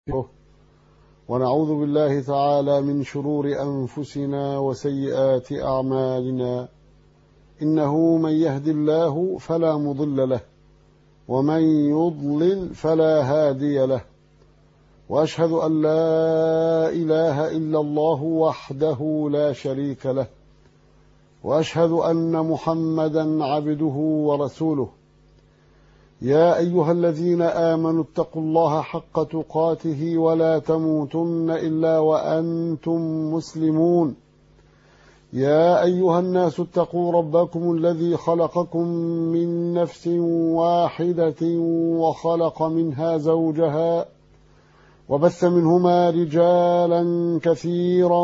ونعوذ بالله تعالى من شرور أنفسنا وسيئات أعمالنا إنه من يهد الله فلا مضل له ومن يضلل فلا هادي له وأشهد أن لا إله إلا الله وحده لا شريك له وأشهد أن محمدا عبده ورسوله يا أيها الذين آمنوا اتقوا الله حق تقاته ولا تموتن إلا وأنتم مسلمون يا أيها الناس اتقوا ربكم الذي خلقكم من نفس واحدة وخلق منها زوجها وبث منهما رجالا كثيرا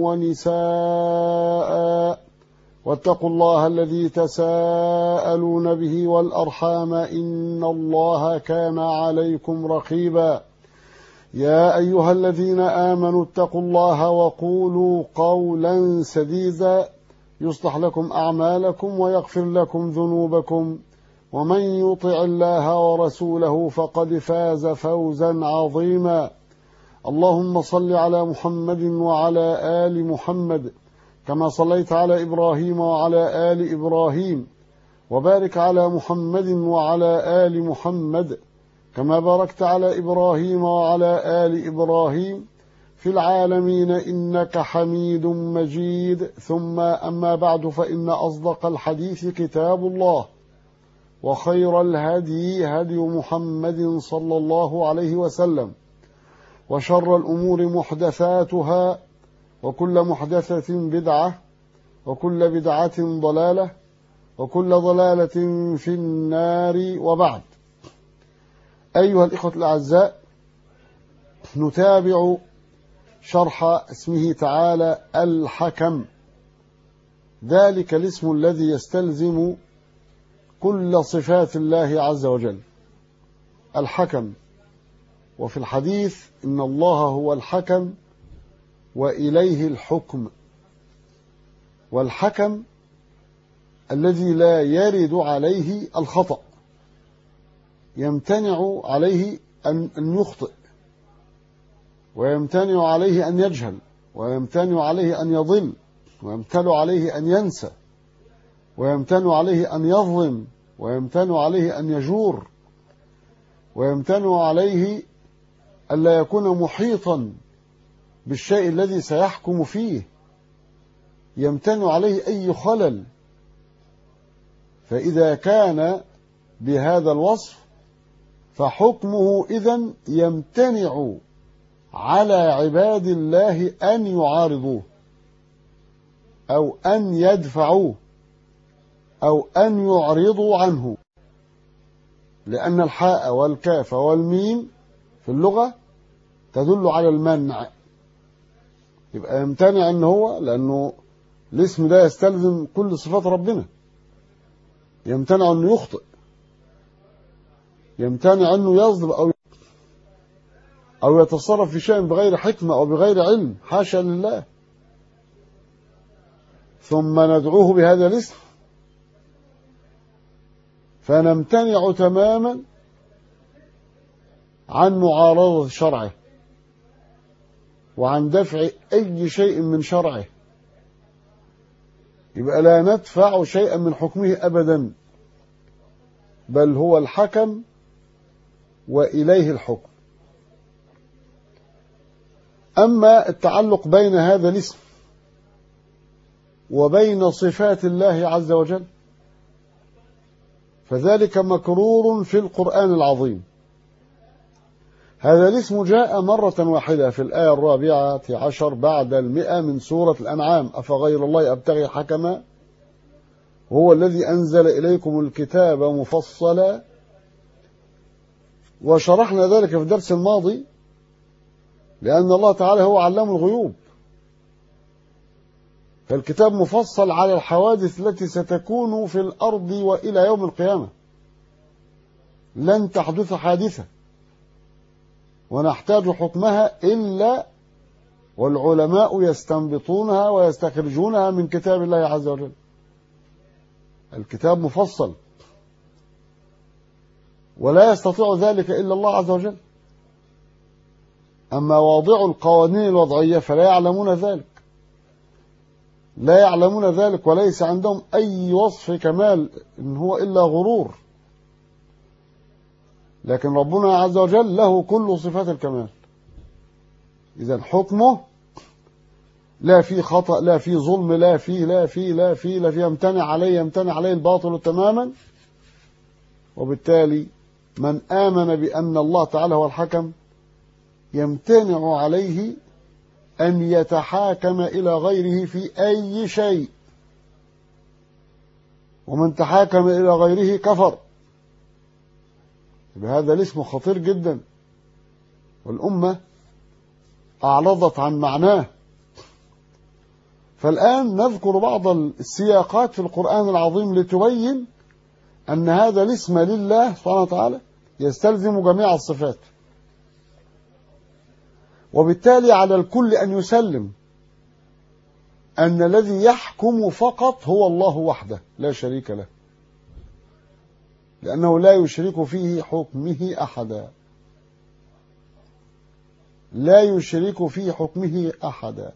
ونساء واتقوا الله الذي تساءلون به والأرحام إن الله كان عليكم رقيبا يا أيها الذين آمنوا اتقوا الله وقولوا قولا سديدا يصلح لكم أعمالكم ويغفر لكم ذنوبكم ومن يطع الله ورسوله فقد فاز فوزا عظيما اللهم صل على محمد وعلى آل محمد كما صليت على إبراهيم وعلى آل إبراهيم وبارك على محمد وعلى آل محمد كما باركت على إبراهيم وعلى آل إبراهيم في العالمين إنك حميد مجيد ثم أما بعد فإن أصدق الحديث كتاب الله وخير الهدي هدي محمد صلى الله عليه وسلم وشر الأمور محدثاتها وكل محدثة بدعة وكل بدعة ضلالة وكل ضلالة في النار وبعد أيها الإخوة الأعزاء نتابع شرح اسمه تعالى الحكم ذلك الاسم الذي يستلزم كل صفات الله عز وجل الحكم وفي الحديث إن الله هو الحكم وإليه الحكم والحكم الذي لا يرد عليه الخطأ يمتنع عليه أن يخطئ ويمتنع عليه أن يجهل ويمتنع عليه أن يضل ويمتنع عليه أن ينسى ويمتنع عليه أن يظلم ويمتنع عليه أن يجور ويمتنع عليه ألا يكون محيطا بالشيء الذي سيحكم فيه يمتنع عليه أي خلل فإذا كان بهذا الوصف فحكمه إذن يمتنع على عباد الله أن يعارضوه أو أن يدفعوه أو أن يعرضوا عنه لأن الحاء والكاف والميم في اللغة تدل على المنع يبقى يمتنع ان هو لانه الاسم ده يستلزم كل صفات ربنا يمتنع انه يخطئ يمتنع انه يظلم او او يتصرف في شيء بغير حكمه او بغير علم حاشا لله ثم ندعوه بهذا الاسم فنمتنع تماما عن معارضه شرعه وعن دفع أي شيء من شرعه يبقى لا ندفع شيئا من حكمه أبدا بل هو الحكم وإليه الحكم أما التعلق بين هذا الاسم وبين صفات الله عز وجل فذلك مكرور في القرآن العظيم هذا الاسم جاء مرة واحدة في الآية الرابعة عشر بعد المئة من سورة الأنعام أفغير الله أبتغي حكما هو الذي أنزل إليكم الكتاب مفصلا وشرحنا ذلك في الدرس الماضي لأن الله تعالى هو علام الغيوب فالكتاب مفصل على الحوادث التي ستكون في الأرض وإلى يوم القيامة لن تحدث حادثة ونحتاج حكمها إلا والعلماء يستنبطونها ويستخرجونها من كتاب الله عز وجل الكتاب مفصل ولا يستطيع ذلك إلا الله عز وجل أما واضع القوانين الوضعية فلا يعلمون ذلك لا يعلمون ذلك وليس عندهم أي وصف كمال إن هو إلا غرور لكن ربنا عز وجل له كل صفات الكمال إذا حكمه لا في خطأ لا في ظلم لا في لا في لا في لا في يمتنع عليه يمتنع عليه الباطل تماما وبالتالي من آمن بأن الله تعالى هو الحكم يمتنع عليه أن يتحاكم إلى غيره في أي شيء ومن تحاكم إلى غيره كفر بهذا الاسم خطير جدا والأمة أعرضت عن معناه فالآن نذكر بعض السياقات في القرآن العظيم لتبين أن هذا الاسم لله سبحانه وتعالى يستلزم جميع الصفات وبالتالي على الكل أن يسلم أن الذي يحكم فقط هو الله وحده لا شريك له لأنه لا يشرك فيه حكمه أحدا لا يشرك في حكمه أحدا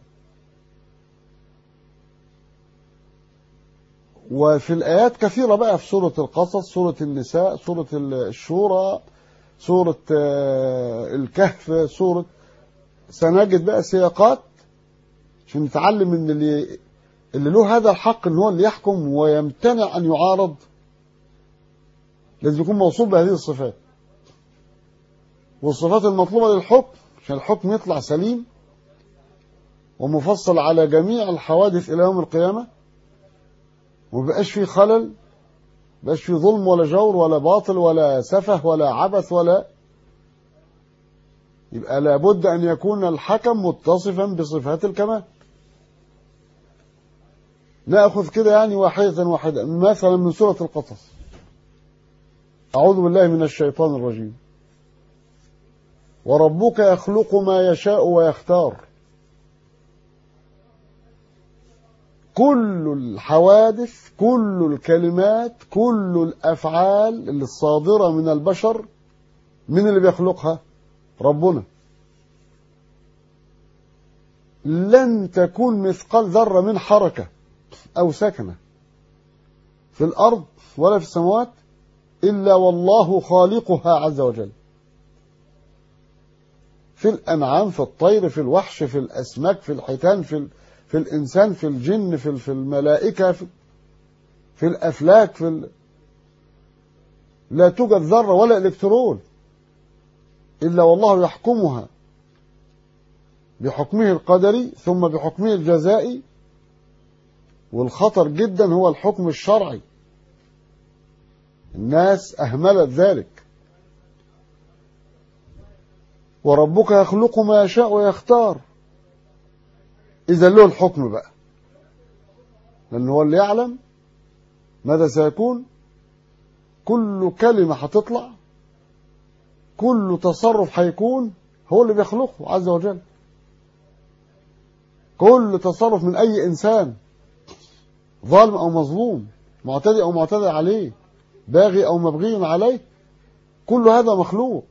وفي الآيات كثيرة بقى في سورة القصص سورة النساء سورة الشورى سورة الكهف سورة سنجد بقى سياقات عشان نتعلم ان اللي اللي له هذا الحق ان هو اللي يحكم ويمتنع ان يعارض لازم يكون موصول بهذه الصفات والصفات المطلوبة للحكم عشان الحكم يطلع سليم ومفصل على جميع الحوادث إلى يوم القيامة ومبقاش فيه خلل مبقاش فيه ظلم ولا جور ولا باطل ولا سفه ولا عبث ولا يبقى لابد أن يكون الحكم متصفا بصفات الكمال نأخذ كده يعني واحدة واحدة مثلا من سورة القصص أعوذ بالله من الشيطان الرجيم وربك يخلق ما يشاء ويختار كل الحوادث كل الكلمات كل الأفعال الصادرة من البشر من اللي بيخلقها ربنا لن تكون مثقال ذرة من حركة أو سكنة في الأرض ولا في السماوات إلا والله خالقها عز وجل في الأنعام في الطير في الوحش في الأسماك في الحيتان في, ال... في الإنسان في الجن في, ال... في الملائكة في... في الأفلاك في ال... لا توجد ذرة ولا إلكترون إلا والله يحكمها بحكمه القدري ثم بحكمه الجزائي والخطر جدا هو الحكم الشرعي الناس أهملت ذلك وربك يخلق ما يشاء ويختار إذا له الحكم بقى لأن هو اللي يعلم ماذا سيكون كل كلمة هتطلع كل تصرف هيكون هو اللي بيخلقه عز وجل كل تصرف من أي إنسان ظالم أو مظلوم معتدي أو معتدى عليه باغي أو مبغي عليه كل هذا مخلوق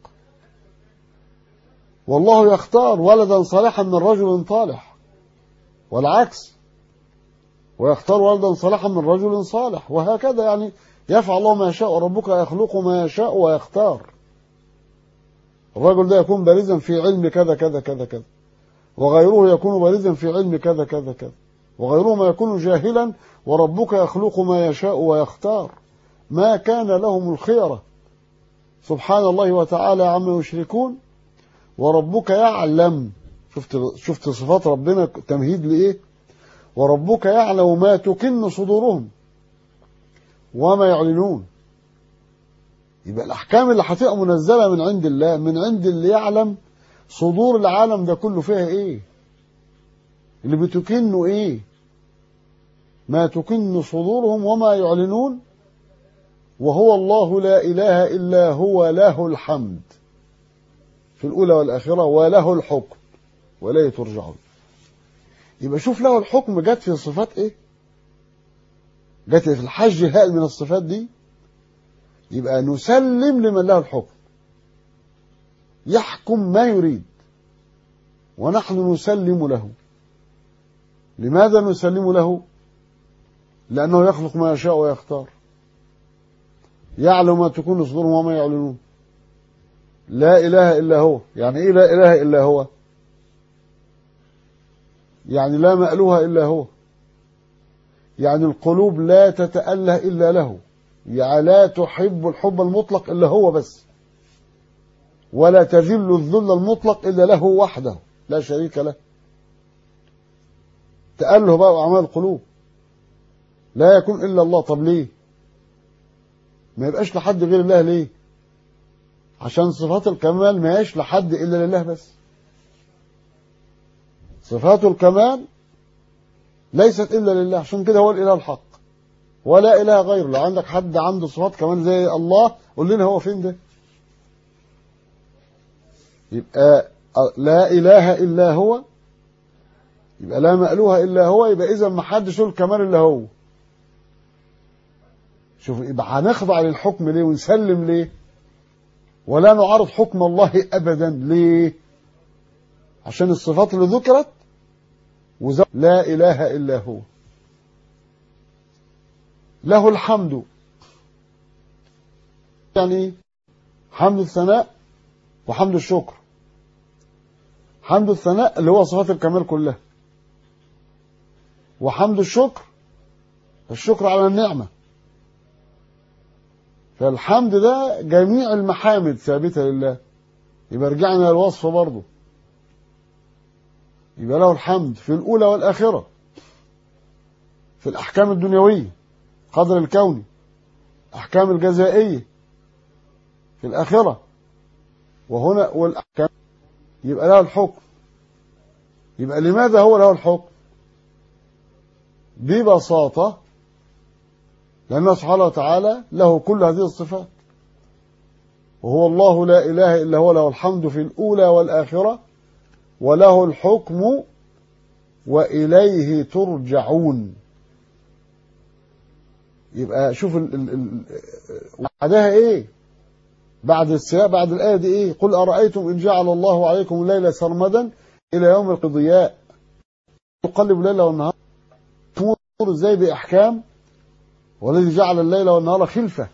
والله يختار ولدا صالحا من رجل صالح والعكس ويختار ولدا صالحا من رجل صالح وهكذا يعني يفعل الله ما يشاء وربك يخلق ما يشاء ويختار الرجل ده يكون بارزا في علم كذا كذا كذا كذا وغيره يكون بارزا في علم كذا كذا كذا وغيره ما يكون جاهلا وربك يخلق ما يشاء ويختار ما كان لهم الخيرة سبحان الله وتعالى عما يشركون وربك يعلم شفت شفت صفات ربنا تمهيد لايه وربك يعلم ما تكن صدورهم وما يعلنون يبقى الاحكام اللي هتبقى منزله من عند الله من عند اللي يعلم صدور العالم ده كله فيها ايه اللي بتكنه ايه ما تكن صدورهم وما يعلنون وهو الله لا اله الا هو له الحمد في الأولى والآخرة وله الحكم وإليه ترجعون يبقى شوف له الحكم جت في صفات إيه جت في الحج هائل من الصفات دي يبقى نسلم لمن له الحكم يحكم ما يريد ونحن نسلم له لماذا نسلم له لأنه يخلق ما يشاء ويختار يعلم ما تكون صدورهم وما يعلنون لا إله إلا هو يعني إيه لا إله إلا هو يعني لا مألوها إلا هو يعني القلوب لا تتأله إلا له يعني لا تحب الحب المطلق إلا هو بس ولا تذل الذل المطلق إلا له وحده لا شريك له تأله بقى أعمال القلوب لا يكون إلا الله طب ليه ما يبقاش لحد غير الله ليه عشان صفات الكمال ما يش لحد إلا لله بس صفات الكمال ليست إلا لله عشان كده هو الإله الحق ولا إله غيره لو عندك حد عنده صفات كمان زي الله قول لنا هو فين ده يبقى لا إله إلا هو يبقى لا مألوها إلا هو يبقى إذا ما حدش له الكمال إلا هو شوف يبقى هنخضع للحكم ليه ونسلم ليه ولا نعارض حكم الله أبدا ليه عشان الصفات اللي ذكرت وزو... لا إله إلا هو له الحمد يعني حمد الثناء وحمد الشكر حمد الثناء اللي هو صفات الكمال كلها وحمد الشكر الشكر على النعمة فالحمد ده جميع المحامد ثابتة لله يبقى رجعنا للوصف برضه يبقى له الحمد في الأولى والآخرة في الأحكام الدنيوية قدر الكوني أحكام الجزائية في الآخرة وهنا والأحكام يبقى له الحكم يبقى لماذا هو له الحكم ببساطة لأن سبحانه وتعالى له كل هذه الصفات وهو الله لا إله إلا هو له الحمد في الأولى والآخرة وله الحكم وإليه ترجعون يبقى شوف ال ال ال بعدها ايه بعد السياق بعد الآية دي ايه قل أرأيتم إن جعل الله عليكم الليل سرمدا إلى يوم القضياء يقلب الليل والنهار تمر ازاي بأحكام والذي جعل الليل والنهار خلفة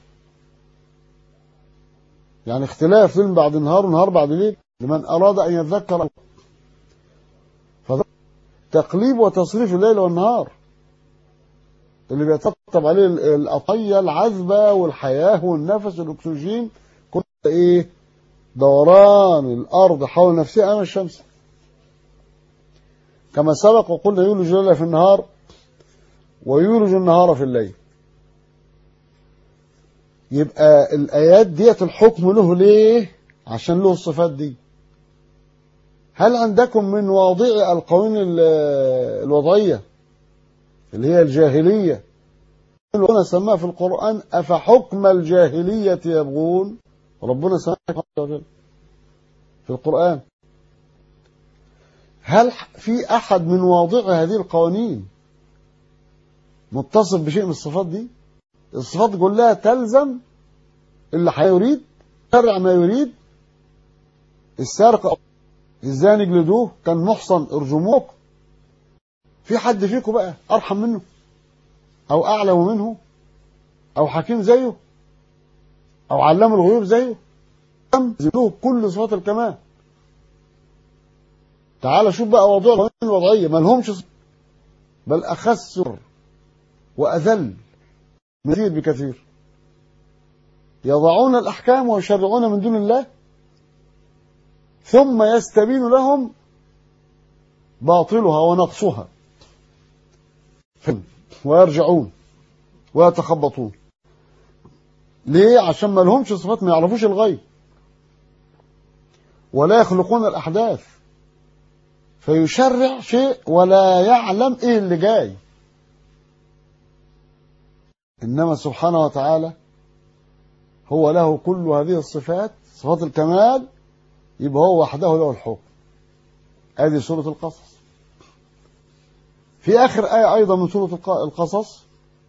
يعني اختلاف ليل بعد نهار ونهار بعد ليل لمن أراد أن يتذكر تقليب وتصريف الليل والنهار اللي بيترتب عليه الأطية العذبة والحياة والنفس والأكسجين كل إيه دوران الأرض حول نفسها أمام الشمس كما سبق وقلنا يولج الليل في النهار ويولج النهار في الليل يبقى الآيات ديت الحكم له ليه عشان له الصفات دي هل عندكم من واضع القوانين الوضعية اللي هي الجاهلية ربنا سماها في القرآن أفحكم الجاهلية يبغون ربنا سماها في القرآن هل في أحد من واضع هذه القوانين متصف بشيء من الصفات دي الصفات كلها تلزم اللي هيريد شرع ما يريد السارق الزاني جلدوه كان محصن ارجموه في حد فيكم بقى ارحم منه او اعلم منه او حكيم زيه او علام الغيوب زيه زيدوه كل صفات الكمال تعال شوف بقى موضوع الوضعيه ما لهمش بل اخس واذل مزيد بكثير يضعون الاحكام ويشرعون من دون الله ثم يستبين لهم باطلها ونقصها ويرجعون ويتخبطون ليه عشان ما لهمش صفات ما يعرفوش الغيب ولا يخلقون الأحداث فيشرع شيء ولا يعلم ايه اللي جاي إنما سبحانه وتعالى هو له كل هذه الصفات صفات الكمال يبقى هو وحده له الحكم هذه سورة القصص في آخر آية أيضا من سورة القصص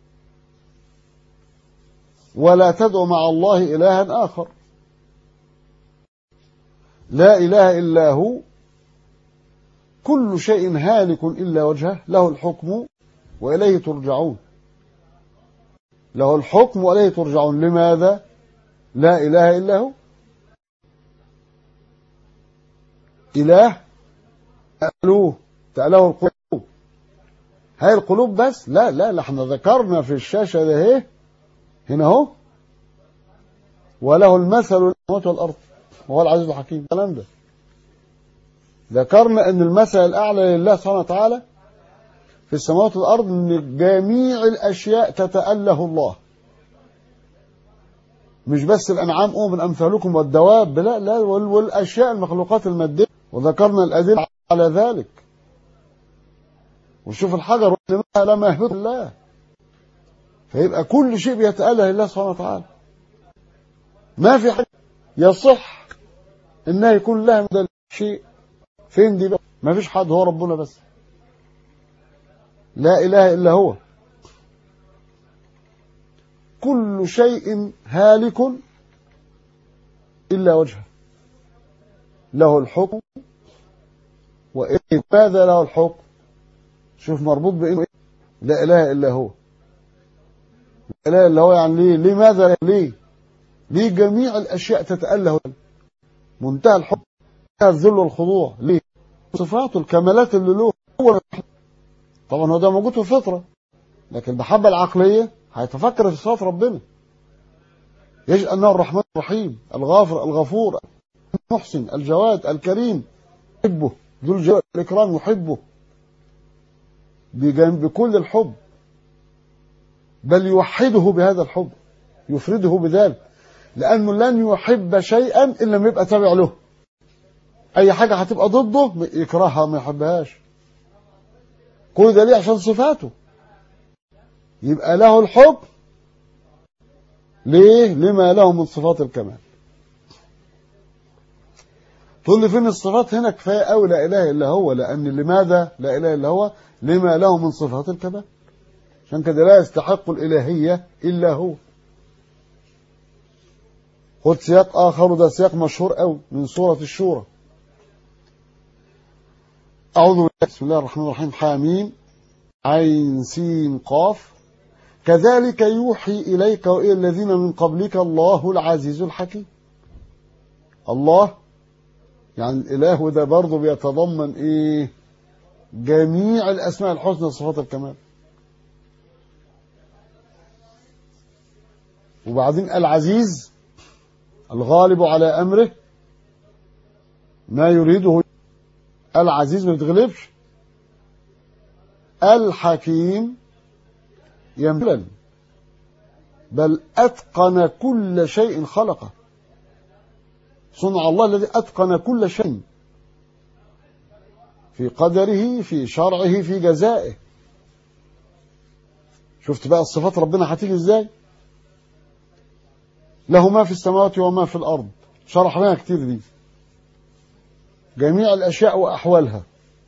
ولا تدع مع الله إلها آخر لا إله إلا هو كل شيء هالك إلا وجهه له الحكم وإليه ترجعون له الحكم وإليه ترجعون لماذا لا إله إلا هو إله تألوه تألوه القلوب هاي القلوب بس لا لا لا احنا ذكرنا في الشاشة ده ايه هنا اهو وله المثل السماوات والأرض وهو العزيز الحكيم الكلام ده ذكرنا ان المثل الأعلى لله سبحانه وتعالى في السماوات والأرض ان جميع الأشياء تتأله الله مش بس الأنعام أم من أمثالكم والدواب لا لا والأشياء المخلوقات المادية وذكرنا الأدلة على ذلك وشوف الحجر لما يهبط الله فيبقى كل شيء بيتأله لله سبحانه وتعالى ما في حاجة يصح انها يكون لها من شيء فين دي بقى ما فيش حد هو ربنا بس لا اله الا هو كل شيء هالك الا وجهه له الحكم وماذا له الحكم شوف مربوط بانه لا اله الا هو لا اله الا هو يعني ليه لماذا ليه ليه جميع الاشياء تتاله منتهى الحب منتهى الذل والخضوع ليه صفاته الكمالات اللي له هو طبعا هو ده موجود في الفطره لكن المحبه العقليه هيتفكر في صفات ربنا يجد انه الرحمن الرحيم الغافر الغفور المحسن الجواد الكريم يحبه ذو الجلال والاكرام يحبه بكل الحب بل يوحده بهذا الحب يفرده بذلك لأنه لن يحب شيئا إلا لما يبقى تابع له أي حاجة هتبقى ضده يكرهها ما يحبهاش كل ده ليه عشان صفاته يبقى له الحب ليه لما له من صفات الكمال تقول لي فين الصفات هنا كفايه قوي لا اله الا هو لان لماذا لا اله الا هو لما له من صفات الكمال عشان كده لا يستحق الالهيه الا هو خد سياق آخر وده سياق مشهور قوي من سورة الشورى أعوذ بالله بسم الله الرحمن الرحيم حامين عين سين قاف كذلك يوحي إليك وإلى الذين من قبلك الله العزيز الحكيم الله يعني الإله ده برضه بيتضمن إيه جميع الأسماء الحسنى صفات الكمال وبعدين العزيز الغالب على أمره ما يريده العزيز ما يتغلبش الحكيم يملا بل أتقن كل شيء خلقه صنع الله الذي أتقن كل شيء في قدره في شرعه في جزائه شفت بقى الصفات ربنا هتيجي ازاي له ما في السماوات وما في الأرض شرحناها كتير دي جميع الأشياء وأحوالها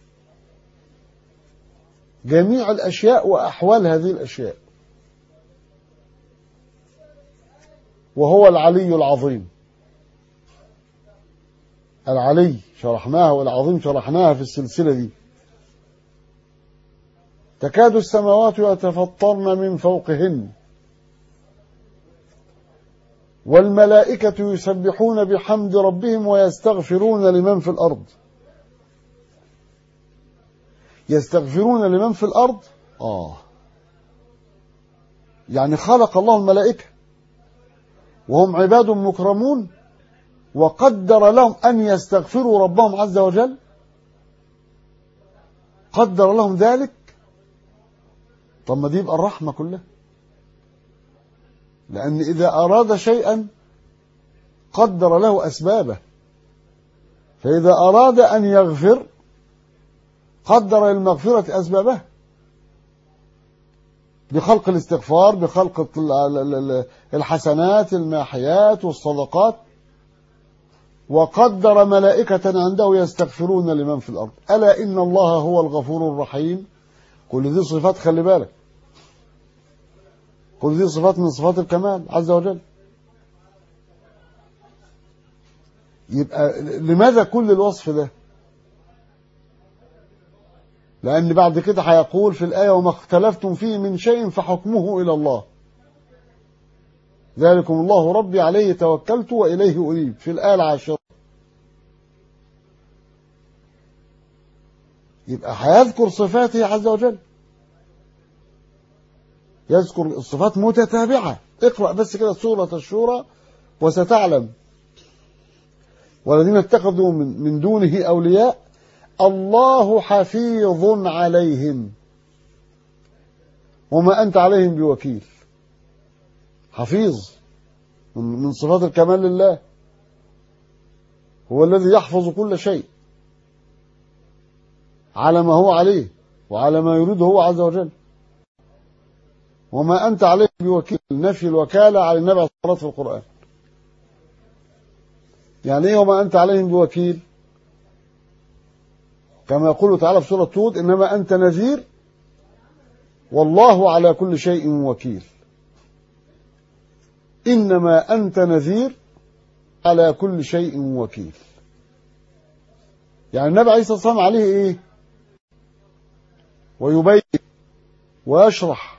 جميع الأشياء وأحوال هذه الأشياء وهو العلي العظيم العلي شرحناها والعظيم شرحناها في السلسلة دي تكاد السماوات يتفطرن من فوقهن والملائكة يسبحون بحمد ربهم ويستغفرون لمن في الأرض يستغفرون لمن في الأرض آه يعني خلق الله الملائكة وهم عباد مكرمون وقدر لهم أن يستغفروا ربهم عز وجل قدر لهم ذلك طب ما دي يبقى الرحمة كلها لأن إذا أراد شيئا قدر له أسبابه فإذا أراد أن يغفر قدر للمغفرة أسبابها بخلق الاستغفار بخلق الحسنات الماحيات والصدقات وقدر ملائكة عنده يستغفرون لمن في الأرض ألا إن الله هو الغفور الرحيم كل دي صفات خلي بالك كل دي صفات من صفات الكمال عز وجل يبقى لماذا كل الوصف ده لأن بعد كده هيقول في الآية وما اختلفتم فيه من شيء فحكمه إلى الله ذلكم الله ربي عليه توكلت وإليه أريد في الآية العاشرة يبقى هيذكر صفاته عز وجل يذكر الصفات متتابعة اقرأ بس كده سورة الشورى وستعلم والذين اتخذوا من, من دونه أولياء الله حفيظ عليهم وما أنت عليهم بوكيل حفيظ من صفات الكمال لله هو الذي يحفظ كل شيء على ما هو عليه وعلى ما يريده هو عز وجل وما أنت عليه بوكيل نفي الوكالة على النبي عليه الصلاة في القرآن يعني ايه وما أنت عليهم بوكيل كما يقول تعالى في سورة هود إنما أنت نذير والله على كل شيء وكيل إنما أنت نذير على كل شيء وكيل يعني النبي عليه الصلاة والسلام عليه إيه ويبين ويشرح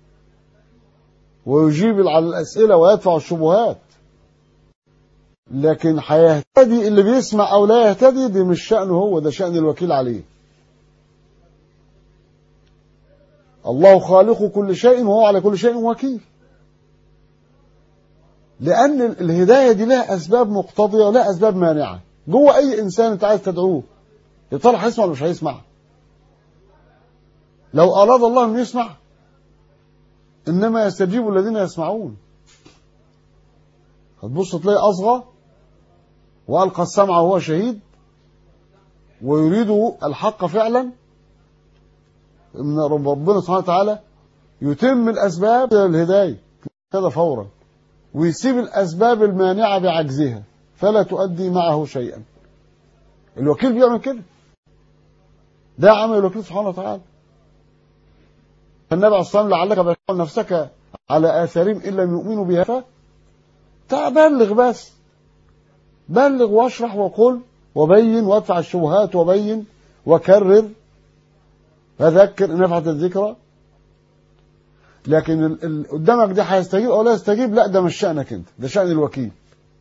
ويجيب على الأسئلة ويدفع الشبهات لكن هيهتدي اللي بيسمع أو لا يهتدي دي مش شأنه هو ده شأن الوكيل عليه الله خالق كل شيء وهو على كل شيء وكيل لأن الهداية دي لها أسباب مقتضية ولها أسباب مانعة جوه أي إنسان أنت عايز تدعوه يا ترى هيسمع ولا مش هيسمع لو أراد الله أن يسمع إنما يستجيب الذين يسمعون هتبص تلاقي أصغى وألقى السمع وهو شهيد ويريد الحق فعلا إن ربنا سبحانه وتعالى يتم الأسباب الهداية كده فورا ويسيب الأسباب المانعة بعجزها فلا تؤدي معه شيئا الوكيل بيعمل كده ده عمل الوكيل سبحانه وتعالى النبي عليه الصلاة والسلام لعلك بخل نفسك على آثارهم إن لم يؤمنوا بها بلغ بس بلغ واشرح وقل وبين وادفع الشبهات وبين وكرر فذكر ان نفعت الذكرى لكن اللي قدامك ده هيستجيب او لا يستجيب لا ده مش شأنك انت ده شأن الوكيل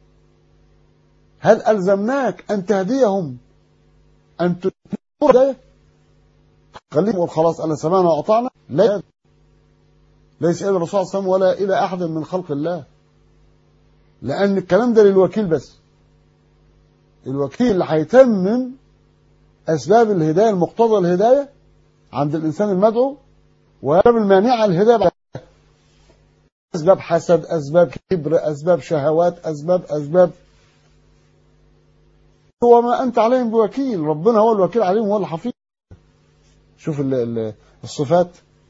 هل ألزمناك أن تهديهم أن تنور ده خليهم يقول خلاص أنا سمعنا وأطعنا لا ليس إلى الرسول صلى الله عليه وسلم ولا إلى أحد من خلق الله لأن الكلام ده للوكيل بس الوكيل اللي هيتمم أسباب الهداية المقتضى الهداية عند الإنسان المدعو وأسباب المانعة الهداية بعد أسباب حسد أسباب كبر أسباب شهوات أسباب أسباب هو ما أنت عليهم بوكيل ربنا هو الوكيل عليهم هو الحفيظ شوف ال ال الصفات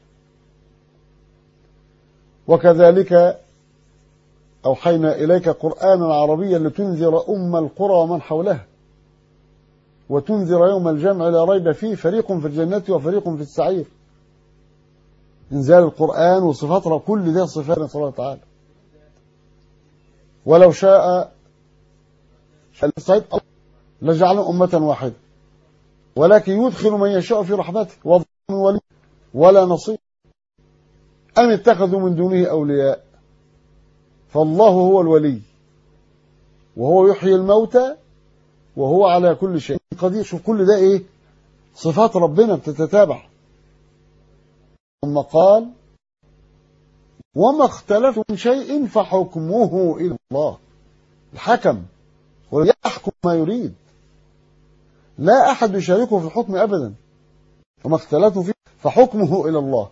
وكذلك أوحينا إليك قرآنا عربيا لتنذر أم القرى ومن حولها وتنذر يوم الجمع لا ريب فيه فريق في الجنة وفريق في السعير إنزال القرآن وصفات كل ده صفات نسأل الله تعالى ولو شاء السيد لجعلهم أمة واحدة ولكن يدخل من يشاء في رحمته وظلم ولي ولا نصير أم اتخذوا من دونه أولياء فالله هو الولي وهو يحيي الموتى وهو على كل شيء قدير شوف كل ده ايه صفات ربنا بتتتابع ثم قال وما اختلف من شيء فحكمه الى الله الحكم ويحكم ما يريد لا احد يشاركه في الحكم ابدا وما اختلفوا فيه فحكمه الى الله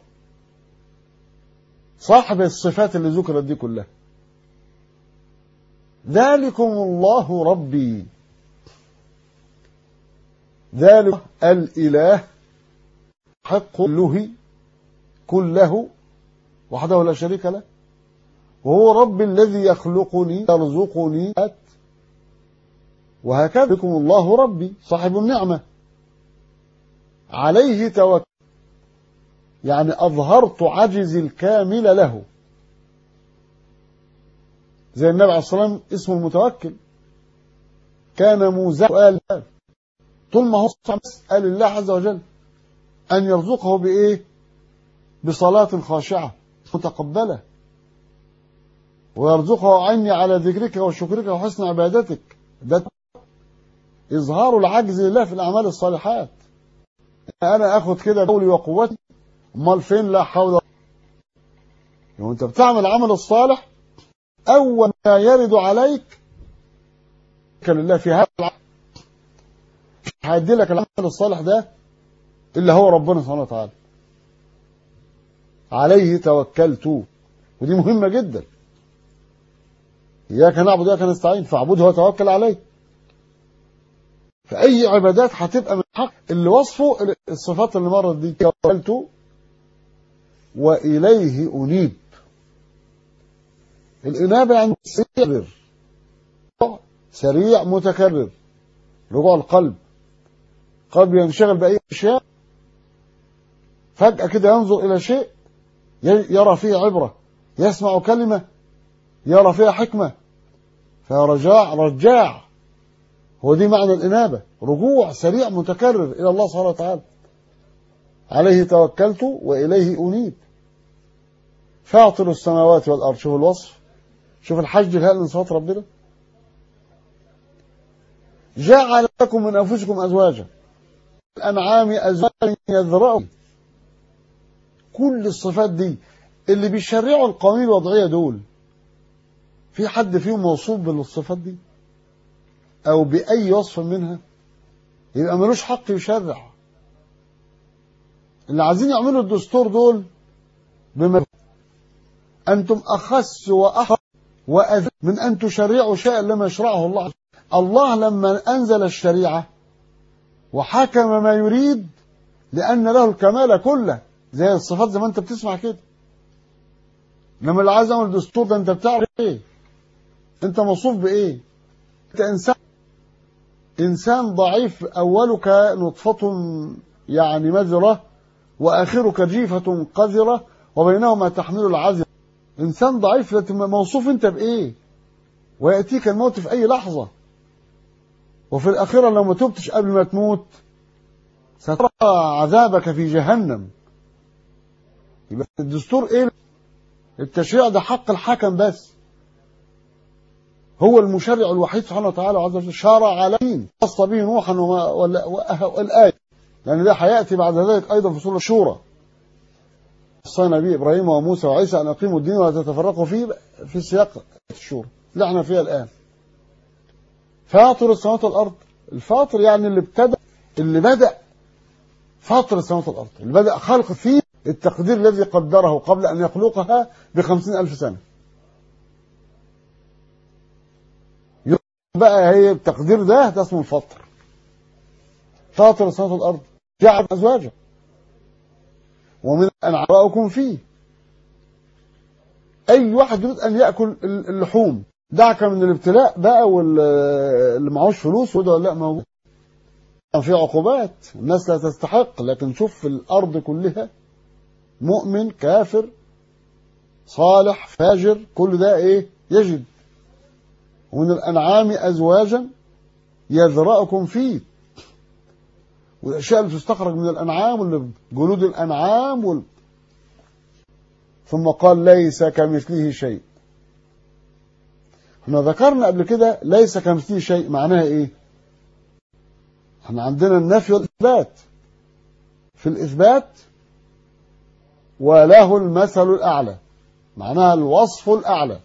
صاحب الصفات اللي ذكرت دي كلها ذلكم الله ربي ذلك الإله حق له كله وحده لا شريك له وهو رب الذي يخلقني يرزقني وهكذا بكم الله ربي صاحب النعمة عليه توكل يعني أظهرت عجزي الكامل له زي النبي عليه الصلاة والسلام اسمه المتوكل كان موزع قال طول ما هو قال الله عز وجل أن يرزقه بإيه بصلاة خاشعة متقبلة ويرزقه عني على ذكرك وشكرك وحسن عبادتك ده إظهار العجز لله في الأعمال الصالحات أنا أخذ كده قولي وقوتي أمال فين لا حول ولا وأنت بتعمل العمل الصالح أول ما يرد عليك كان لله في هذا العمل هيدي لك العمل الصالح ده إلا هو ربنا سبحانه وتعالى عليه توكلت ودي مهمة جدا إياك نعبد وإياك نستعين فاعبده وتوكل عليه فأي عبادات هتبقى من حق اللي وصفه الصفات اللي مرت دي توكلت وإليه أنيب الإنابة يعني سريع سريع متكرر رجوع القلب قلب ينشغل بأي أشياء فجأة كده ينظر إلى شيء يرى فيه عبرة يسمع كلمة يرى فيها حكمة فرجاع رجاع هو دي معنى الإنابة رجوع سريع متكرر إلى الله سبحانه وتعالى عليه توكلت وإليه أنيب فاطر السماوات والأرض شوف الوصف شوف الحج الهائل من صفات ربنا جعل لكم من أنفسكم أزواجا الأنعام أزواجا يذرأكم كل الصفات دي اللي بيشرعوا القوانين الوضعية دول في حد فيهم موصوف بالصفات دي او باي وصف منها يبقى ملوش حق يشرع اللي عايزين يعملوا الدستور دول بما انتم اخس واحر واذل من ان تشرعوا شيئا لم يشرعه الله الله لما انزل الشريعه وحكم ما يريد لان له الكمال كله زي الصفات زي ما انت بتسمع كده لما اللي عايز يعمل دستور ده انت بتعرف ايه انت موصوف بايه انت انسان انسان ضعيف اولك نطفه يعني مذره واخرك جيفه قذره وبينهما تحمل العذر انسان ضعيف لكن موصوف انت بايه وياتيك الموت في اي لحظه وفي الاخره لو ما تبتش قبل ما تموت سترى عذابك في جهنم يبقى الدستور ايه التشريع ده حق الحكم بس هو المشرع الوحيد سبحانه وتعالى عز وجل شرع عليه خص به نوحا والآية لأن ده هيأتي بعد ذلك أيضا في سورة الشورى وصينا به إبراهيم وموسى وعيسى أن أقيموا الدين ولا تتفرقوا فيه في سياق الشورى اللي احنا فيها الآن فاطر السماوات والأرض الفاطر يعني اللي ابتدأ اللي بدأ فاطر السماوات والأرض اللي بدأ خلق فيه التقدير الذي قدره قبل أن يخلقها بخمسين ألف سنة بقى هي التقدير ده ده اسمه الفطر فاطر السماوات والارض جعل ازواجا ومن انعامكم فيه اي واحد يريد ان ياكل اللحوم دعك من الابتلاء بقى واللي معهوش فلوس وده لا موجود في عقوبات الناس لا تستحق لكن شوف في الارض كلها مؤمن كافر صالح فاجر كل ده ايه يجد ومن الأنعام أزواجا يذرأكم فيه والأشياء اللي تستخرج من الأنعام واللي جلود الأنعام وال... ثم قال ليس كمثله شيء احنا ذكرنا قبل كده ليس كمثله شيء معناها ايه احنا عندنا النفي والإثبات في الإثبات وله المثل الأعلى معناها الوصف الأعلى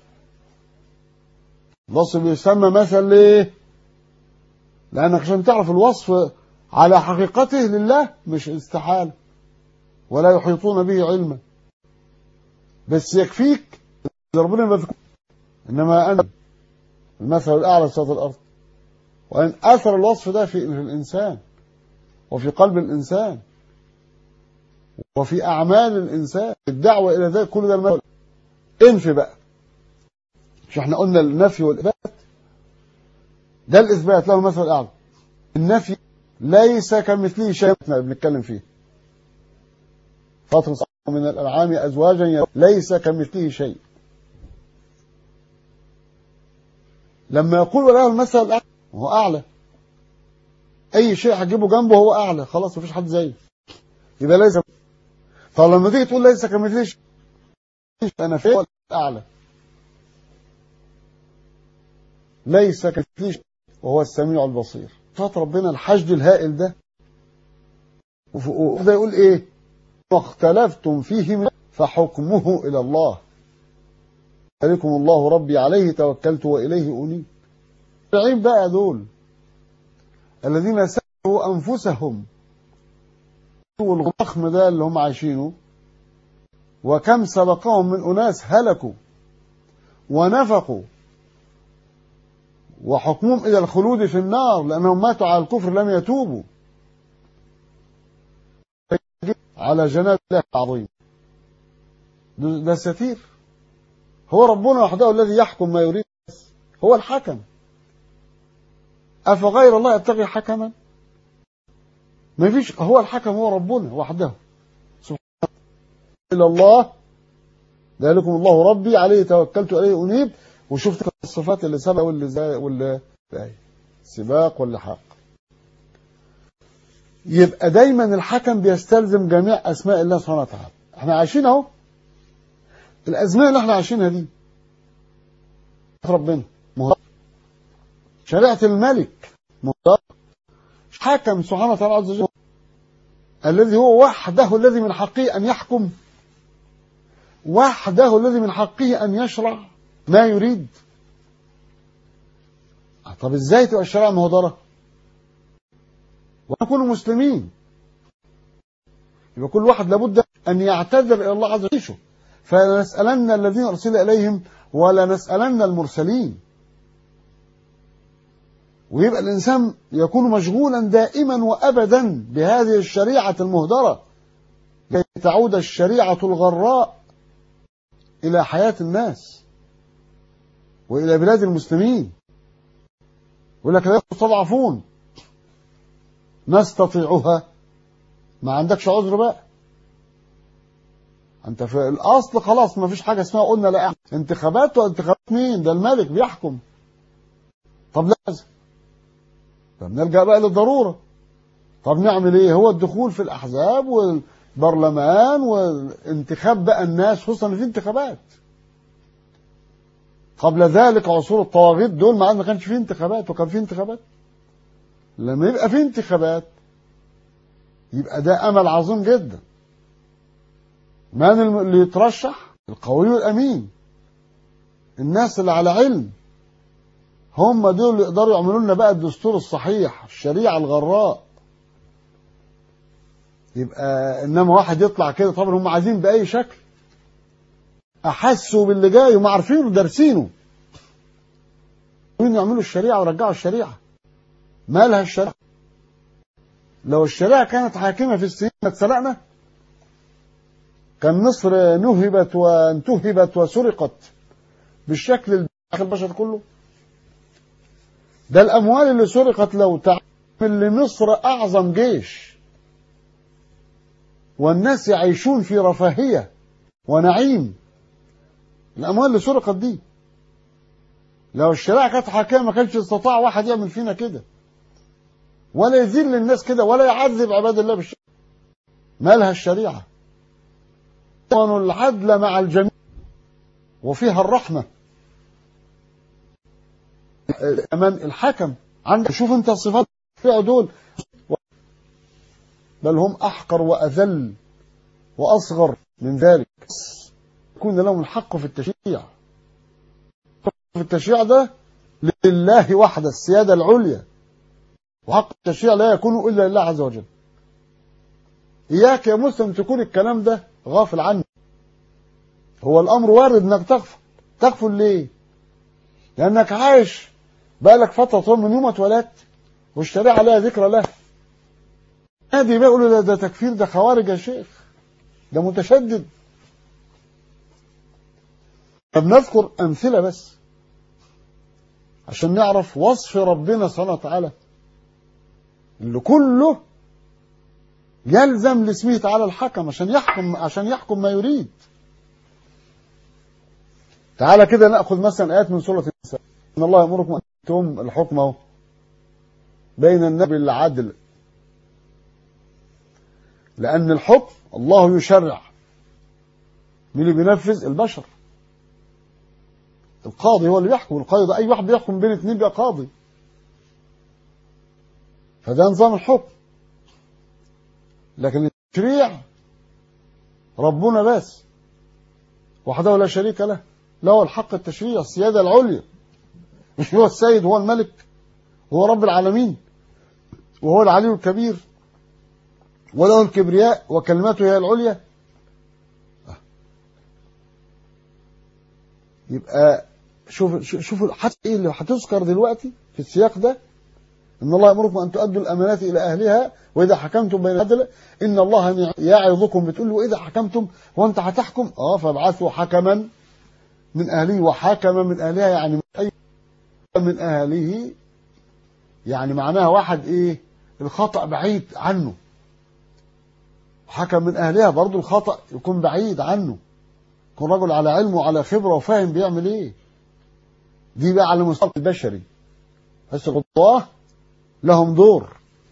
الوصف بيسمى مثل ليه لأنك عشان تعرف الوصف على حقيقته لله مش استحالة ولا يحيطون به علما بس يكفيك ربنا ما إنما أنا المثل الأعلى في الأرض وإن أثر الوصف ده في الإنسان وفي قلب الإنسان وفي أعمال الإنسان الدعوة إلى ذلك كل ده المثل انفي بقى مش احنا قلنا النفي والإثبات ده الإثبات له المثل الأعلى النفي ليس كمثله شيء احنا بنتكلم فيه فاطر من الأنعام أزواجا ليس كمثله شيء لما يقول وله المثل الأعلى هو أعلى أي شيء هتجيبه جنبه هو أعلى خلاص مفيش حد زيه يبقى ليس طب لما تيجي تقول ليس كمثله شيء انا فين الاعلى ليس كمثله شيء وهو السميع البصير صفات ربنا الحشد الهائل ده وده يقول ايه واختلفتم فيه من فحكمه الى الله ذلكم الله ربي عليه توكلت واليه انيب العين بقى دول الذين سألوا انفسهم والضخم ده اللي هم عايشينه وكم سبقهم من اناس هلكوا ونفقوا وحكمهم الى الخلود في النار لانهم ماتوا على الكفر لم يتوبوا على جناب الله العظيم ده ستير هو ربنا وحده الذي يحكم ما يريد هو الحكم أفغير الله يبتغي حكما ما فيش هو الحكم هو ربنا وحده سبحانه إلى الله ذلكم الله ربي عليه توكلت عليه أنيب وشفت الصفات اللي سبق واللي زي واللي سباق واللحاق يبقى دايما الحكم بيستلزم جميع اسماء الله سبحانه وتعالى احنا عايشين اهو الازمنه اللي احنا عايشينها دي ربنا مهدر. شريعه الملك مهدر. حكم سبحانه وتعالى عز وجل الذي هو وحده الذي من حقه ان يحكم وحده الذي من حقه ان يشرع ما يريد طب ازاي تبقى الشريعه مهدره ونكون مسلمين يبقى كل واحد لابد أن يعتذر إلى الله عز وجل فلنسألن الذين أرسل إليهم ولنسألن المرسلين ويبقى الإنسان يكون مشغولا دائما وأبدا بهذه الشريعة المهدرة كي تعود الشريعة الغراء إلى حياة الناس وإلى بلاد المسلمين يقول لك لا يستضعفون نستطيعها ما عندكش عذر بقى انت في الاصل خلاص ما فيش حاجه اسمها قلنا لا انتخابات وانتخابات مين ده الملك بيحكم طب لازم طب نلجا بقى للضروره طب نعمل ايه هو الدخول في الاحزاب والبرلمان وانتخاب بقى الناس خصوصا في انتخابات قبل ذلك عصور الطواغيت دول ما كانش فيه انتخابات وكان فيه انتخابات لما يبقى في انتخابات يبقى ده امل عظيم جدا من اللي يترشح القوي الامين الناس اللي على علم هم دول اللي يقدروا يعملوا لنا بقى الدستور الصحيح الشريعه الغراء يبقى انما واحد يطلع كده طبعا هم عايزين باي شكل احسوا باللي جاي وما عارفينه دارسينه يعملوا الشريعه ويرجعوا الشريعه مالها الشريعة لو الشريعة كانت حاكمة في السنين ما اتسرقنا كان مصر نهبت وانتهبت وسرقت بالشكل البشر كله ده الأموال اللي سرقت لو تعمل لمصر أعظم جيش والناس يعيشون في رفاهية ونعيم الأموال اللي سرقت دي لو الشريعة كانت حاكمة ما كانش استطاع واحد يعمل فينا كده ولا يذل الناس كده ولا يعذب عباد الله بالشريعة مالها الشريعة العدل مع الجميع وفيها الرحمة أمان الحكم عندك شوف انت صفات دول بل هم أحقر وأذل وأصغر من ذلك يكون لهم الحق في التشريع في التشريع ده لله وحده السيادة العليا وحق التشريع لا يكون إلا لله عز وجل إياك يا مسلم تكون الكلام ده غافل عنه هو الأمر وارد إنك تغفل تغفل ليه لأنك عايش بقالك فترة طول من يوم ما اتولدت والشريعة لها ذكرى له هذه بيقولوا ده, ده تكفير ده خوارج يا شيخ ده متشدد طب نذكر أمثلة بس عشان نعرف وصف ربنا سبحانه وتعالى اللي كله يلزم لاسمه تعالى الحكم عشان يحكم عشان يحكم ما يريد تعالى كده ناخذ مثلا ايات من سوره النساء ان الله يامركم ان تؤتوا الحكم اهو بين النبي بالعدل لأن الحكم الله يشرع مين اللي بينفذ البشر القاضي هو اللي بيحكم القاضي ده أي واحد بيحكم بين اتنين بيبقى قاضي فده نظام الحكم لكن التشريع ربنا بس وحده لا شريك له له الحق التشريع السيادة العليا مش هو السيد هو الملك هو رب العالمين وهو العلي الكبير وله الكبرياء وكلمته هي العليا يبقى شوف شوف حتى ايه اللي هتذكر دلوقتي في السياق ده ان الله يامركم ان تؤدوا الامانات الى اهلها واذا حكمتم بين العدل ان الله يعظكم بتقول له اذا حكمتم هو انت هتحكم اه فابعثوا حكما من اهله وحكما من اهلها يعني من اي من اهله يعني معناها واحد ايه الخطا بعيد عنه حكم من اهلها برضه الخطا يكون بعيد عنه يكون رجل على علم وعلى خبره وفاهم بيعمل ايه دي بقى على المستوى البشري بس القضاه لهم دور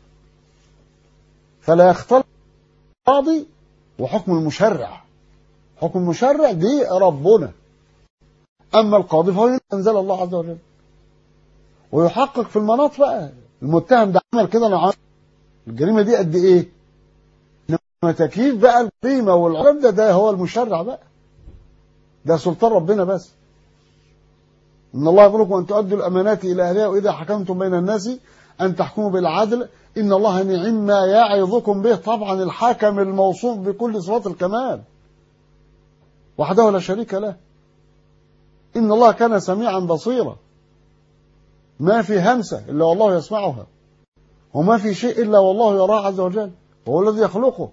فلا يختلط القاضي وحكم المشرع حكم المشرع دي ربنا اما القاضي فهو انزل الله عز وجل ويحقق في المناط بقى المتهم ده عمل كده انا عمل الجريمه دي قد ايه انما تكييف بقى القيمه والعلم ده ده هو المشرع بقى ده سلطان ربنا بس ان الله يامركم ان تؤدوا الامانات الى اهلها واذا حكمتم بين الناس ان تحكموا بالعدل ان الله نعم ما يعظكم به طبعا الحاكم الموصوف بكل صفات الكمال وحده لا شريك له ان الله كان سميعا بصيرا ما في همسه الا والله يسمعها وما في شيء الا والله يراه عز وجل وهو الذي يخلقه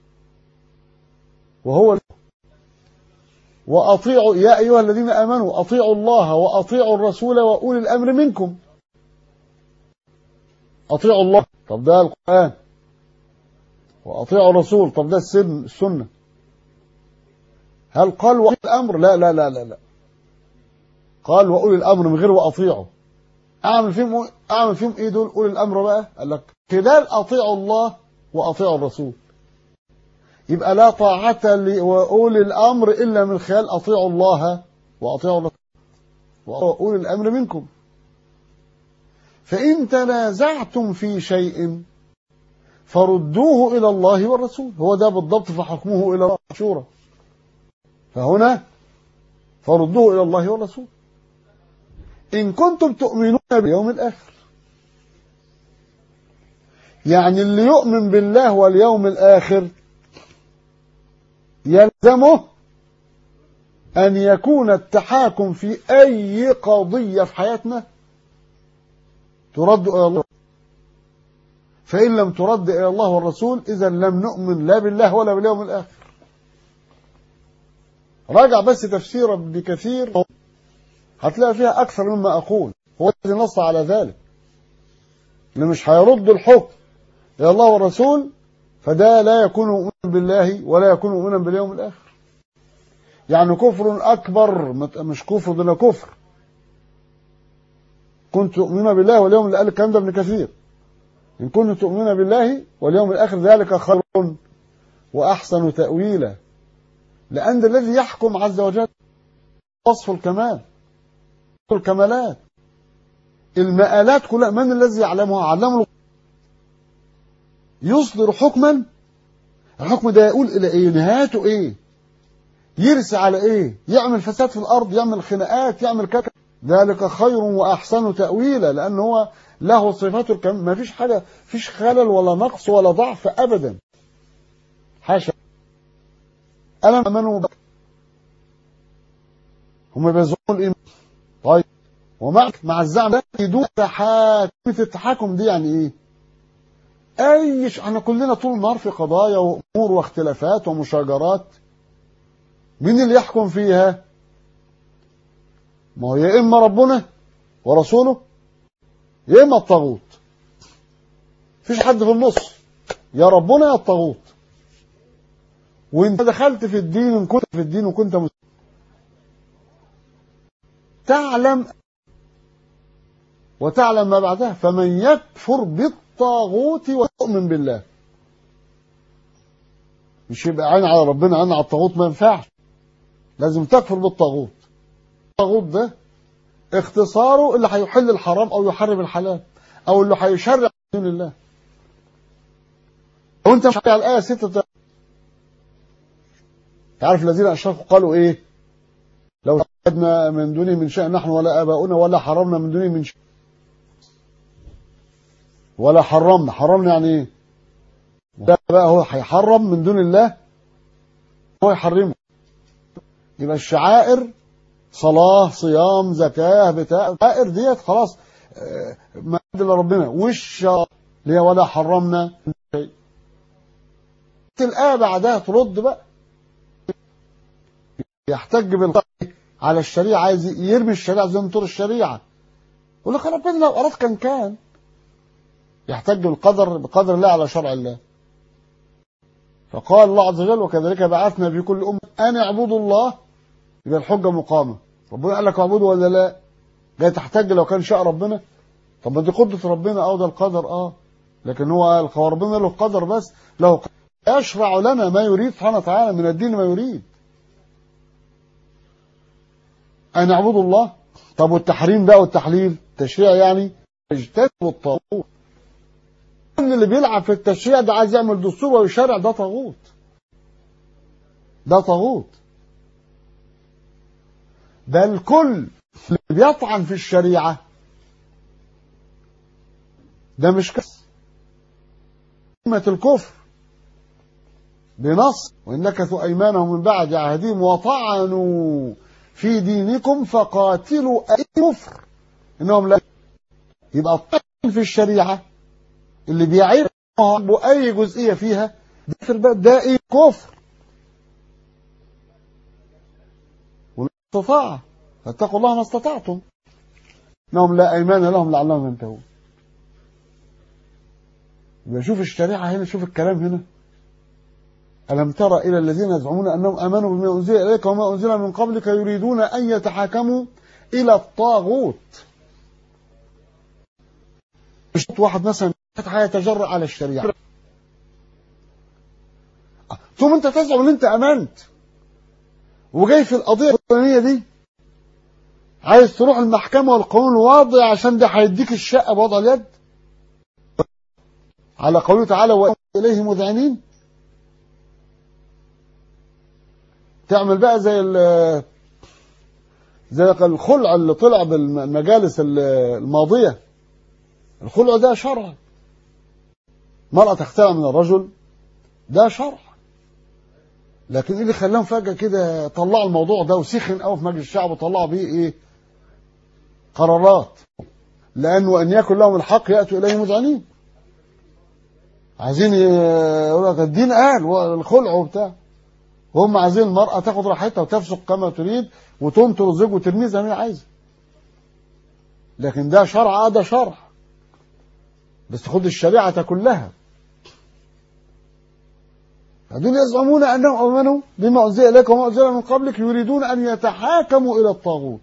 وهو وأطيعوا يا أيها الذين آمنوا أطيعوا الله وأطيعوا الرسول وأولي الأمر منكم أطيعوا الله طب ده القرآن وأطيعوا الرسول طب ده السن السنة هل قال وأولي الأمر لا لا لا لا لا قال وأولي الأمر من غير وأطيعوا أعمل فيهم أعمل فيهم إيه دول أولي الأمر بقى قال لك خلال أطيعوا الله وأطيعوا الرسول يبقى لا طاعة لأولي الأمر إلا من خلال أطيعوا الله وأطيعوا الرسول وأولي الأمر منكم فإن تنازعتم في شيء فردوه إلى الله والرسول هو ده بالضبط فحكمه إلى الله شورى فهنا فردوه إلى الله والرسول إن كنتم تؤمنون باليوم الآخر يعني اللي يؤمن بالله واليوم الآخر يلزمه أن يكون التحاكم في أي قضية في حياتنا ترد إلى الله فإن لم ترد إلى الله والرسول إذا لم نؤمن لا بالله ولا باليوم الآخر راجع بس تفسير ابن كثير هتلاقي فيها أكثر مما أقول هو الذي نص على ذلك اللي مش هيرد الحكم إلى الله والرسول فده لا يكون مؤمنا بالله ولا يكون مؤمنا باليوم الآخر يعني كفر أكبر مش كفر دون كفر كنت تؤمنون بالله واليوم الآخر الكلام ده ابن كثير إن كنتم تؤمنون بالله واليوم الآخر ذلك خير وأحسن تأويلا لأن الذي يحكم عز وجل وصف الكمال الكمالات المآلات كلها من الذي يعلمها علمه يصدر حكما الحكم ده يقول الى ايه نهايته ايه يرسى على ايه يعمل فساد في الارض يعمل خناقات يعمل كذا ذلك خير واحسن تاويلا لان هو له صفات الكمال ما فيش حاجه فيش خلل ولا نقص ولا ضعف ابدا حاشا انا امنوا هم بيزعموا الايمان طيب ومع مع الزعم ده يدون تحاكم التحاكم دي يعني ايه اي ش... احنا كلنا طول النهار في قضايا وامور واختلافات ومشاجرات مين اللي يحكم فيها ما هو يا اما ربنا ورسوله يا اما الطاغوت مفيش حد في النص يا ربنا يا الطاغوت وانت دخلت في الدين ان كنت في الدين وكنت مسلم تعلم وتعلم ما بعدها فمن يكفر بالطاغوت ويؤمن بالله مش يبقى عين على ربنا عين على الطاغوت ما ينفعش لازم تكفر بالطاغوت الطاغوت ده اختصاره اللي هيحل الحرام او يحرم الحلال او اللي هيشرع دين الله لو انت مش على الايه 6 تعرف الذين اشركوا قالوا ايه لو شهدنا من دونه من شيء نحن ولا اباؤنا ولا حرمنا من دونه من شيء ولا حرمنا حرمنا يعني ايه ده بقى هو هيحرم من دون الله هو يحرمه يبقى الشعائر صلاة صيام زكاة بتاع الشعائر ديت خلاص ما إلا ربنا والشرع اللي هي ولا حرمنا شيء الآية بعدها ترد بقى يحتج بالقرآن على الشريعة عايز يرمي الشريعة زي نطور الشريعة يقول لك ربنا لو أراد كان كان يحتج بالقدر بقدر الله على شرع الله فقال الله عز وجل وكذلك بعثنا في كل أمة أن اعبدوا الله يبقى الحجة مقامة ربنا قال لك اعبدوا ولا لا جاي تحتج لو كان شاء ربنا طب ما دي قدرة ربنا اه ده القدر اه لكن هو قال ربنا له قدر بس له قدر. يشرع لنا ما يريد سبحانه وتعالى من الدين ما يريد أن اعبدوا الله طب والتحريم بقى والتحليل تشريع يعني اجتنبوا الطاغوت كل اللي بيلعب في التشريع ده عايز يعمل دستور ويشرع ده طاغوت ده طاغوت بل كل اللي بيطعن في الشريعة ده مش كس كلمة الكفر بنص وإن نكثوا أيمانهم من بعد عهدهم وطعنوا في دينكم فقاتلوا أي كفر إنهم لا يبقى الطعن في الشريعة اللي بيعيب أي جزئية فيها ده في الباب ده إيه كفر استطاع فاتقوا الله ما استطعتم انهم لا ايمان لهم لعلهم ينتهون يبقى شوف الشريعه هنا شوف الكلام هنا ألم تر إلى الذين يزعمون أنهم آمنوا بما أنزل إليك وما أنزل من قبلك يريدون أن يتحاكموا إلى الطاغوت واحد مثلا هيتجرأ على الشريعة ثم أنت تزعم أن أنت أمنت وجاي في القضية الفلانية دي عايز تروح المحكمة والقانون واضع عشان ده هيديك الشقة بوضع اليد على قوله تعالى وإليه مذعنين تعمل بقى زي زي الخلع اللي طلع بالمجالس الماضية الخلع ده شرع مرأة تختلع من الرجل ده شرع لكن ايه اللي خلاهم فجأة كده طلعوا الموضوع ده وسخن قوي في مجلس الشعب وطلعوا بيه ايه قرارات لانه ان يكن لهم الحق ياتوا اليه مذعنين عايزين يقول لك الدين قال الخلع وبتاع وهم عايزين المرأة تاخد راحتها وتفسق كما تريد وتنطر الزوج وترميه زي ما هي عايزة لكن ده شرع اه ده شرع بس خد الشريعة كلها فدول يزعمون أنهم آمنوا بما أنزل إليك وما أنزل من قبلك يريدون أن يتحاكموا إلى الطاغوت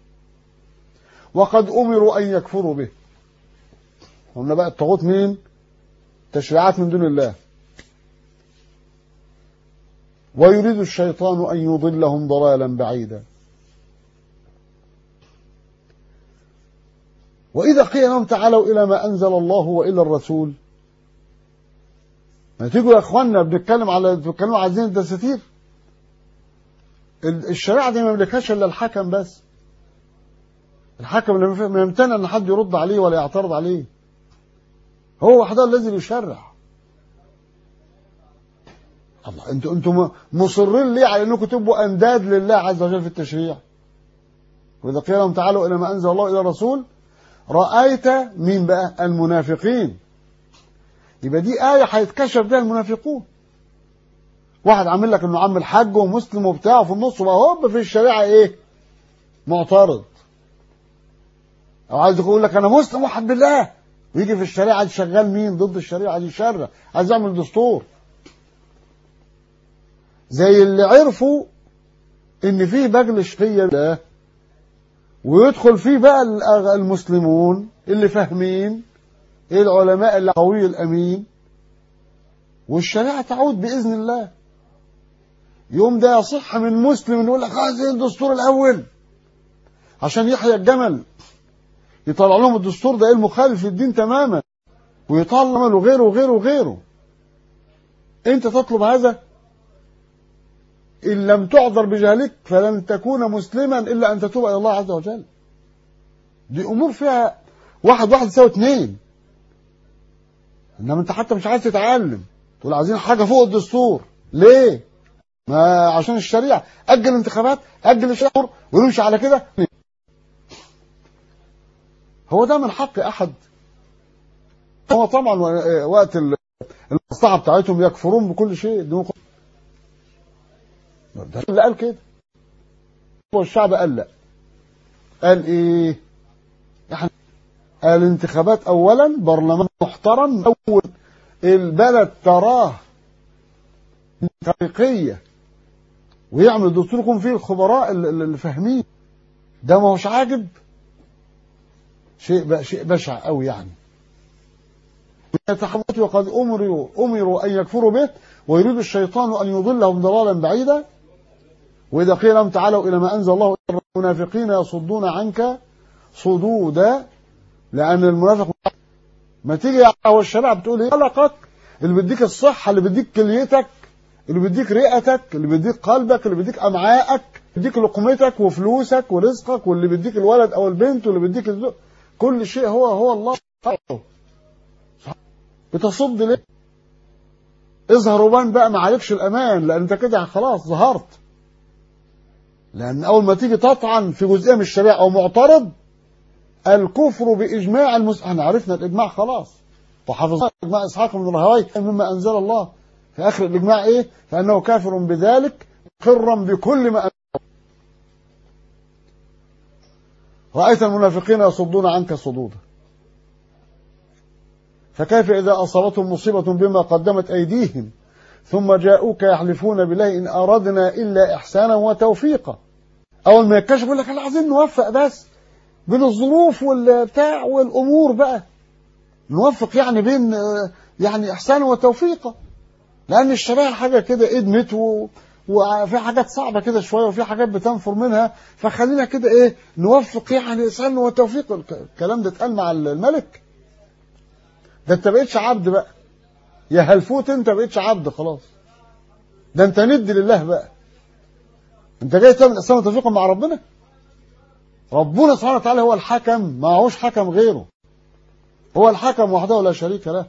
وقد أمروا أن يكفروا به قلنا بقى الطاغوت مين تشريعات من دون الله ويريد الشيطان أن يضلهم ضلالا بعيدا وإذا قيل لهم تعالوا إلى ما أنزل الله وإلى الرسول ما تيجوا يا اخوانا بنتكلم على بنتكلم عايزين الدساتير الشريعه دي ما يملكهاش الا الحكم بس الحكم ما يمتنع ان حد يرد عليه ولا يعترض عليه هو وحده الذي يشرع الله انتوا انتوا مصرين ليه على انكم تبقوا انداد لله عز وجل في التشريع واذا قيل لهم تعالوا الى ما انزل الله الى الرسول رايت مين بقى المنافقين يبقى دي آية هيتكشف بها المنافقون واحد عامل لك انه عامل حج ومسلم وبتاع وفي النص بقى هوب في الشريعة ايه معترض او عايز يقول لك انا مسلم واحد بالله ويجي في الشريعة عايز شغال مين ضد الشريعة عايز يشرع عايز يعمل دستور زي اللي عرفوا ان في بجل شقية ده ويدخل فيه بقى المسلمون اللي فاهمين العلماء اللي قوي الأمين والشريعة تعود بإذن الله يوم ده يصح من مسلم يقول لك هذا الدستور الاول عشان يحيى الجمل يطلع لهم الدستور ده ايه المخالف للدين تماما ويطلع له غيره وغيره وغيره انت تطلب هذا ان لم تعذر بجهلك فلن تكون مسلما الا ان تتوب الى الله عز وجل دي امور فيها واحد واحد يساوي اثنين انما انت حتى مش عايز تتعلم تقول عايزين حاجه فوق الدستور ليه ما عشان الشريعه اجل الانتخابات اجل الشهور ونمشي على كده هو ده من حق احد هو طبعا وقت المصلحه بتاعتهم يكفرون بكل شيء الديمقراطيه ده اللي قال كده والشعب قال لا قال ايه احنا الانتخابات اولا برلمان محترم اول البلد تراه حقيقيه ويعمل دستوركم فيه الخبراء اللي فاهمين ده ما هوش عاجب شيء بقى شيء بشع قوي يعني يتحدث وقد امروا امروا ان يكفروا به ويريد الشيطان ان يضلهم ضلالا بعيدا واذا قيل لهم تعالوا الى ما انزل الله المنافقين يصدون عنك صدودا لان المنافق ما تيجي على الشريعه بتقول ايه خلقك اللي بيديك الصحه اللي بيديك كليتك اللي بيديك رئتك اللي بيديك قلبك اللي بيديك امعائك بيديك لقمتك وفلوسك ورزقك واللي بيديك الولد او البنت واللي بيديك الزوج كل شيء هو هو الله بتصد ليه اظهر وبان بقى ما عليكش الامان لان انت كده خلاص ظهرت لان اول ما تيجي تطعن في جزئيه من الشريعه او معترض الكفر باجماع المس... احنا عرفنا الاجماع خلاص وحفظنا اجماع اسحاق بن راهويه مما انزل الله في اخر الاجماع ايه فانه كافر بذلك قرا بكل ما أنزل. رايت المنافقين يصدون عنك صدودا فكيف اذا اصابتهم مصيبه بما قدمت ايديهم ثم جاءوك يحلفون بالله ان اردنا الا احسانا وتوفيقا اول ما يكشف يقول لك احنا عايزين نوفق بس بين الظروف والبتاع والامور بقى نوفق يعني بين يعني احسانا وتوفيقا لان الشريعه حاجه كده ادمت و... وفي حاجات صعبه كده شويه وفي حاجات بتنفر منها فخلينا كده ايه نوفق يعني احسان وتوفيق الكلام ده اتقال مع الملك ده انت بقيتش عبد بقى يا هلفوت انت بقيتش عبد خلاص ده انت ند لله بقى انت جاي تعمل احسان وتوفيق مع ربنا ربنا سبحانه وتعالى هو الحكم ما هوش حكم غيره هو الحكم وحده لا شريك له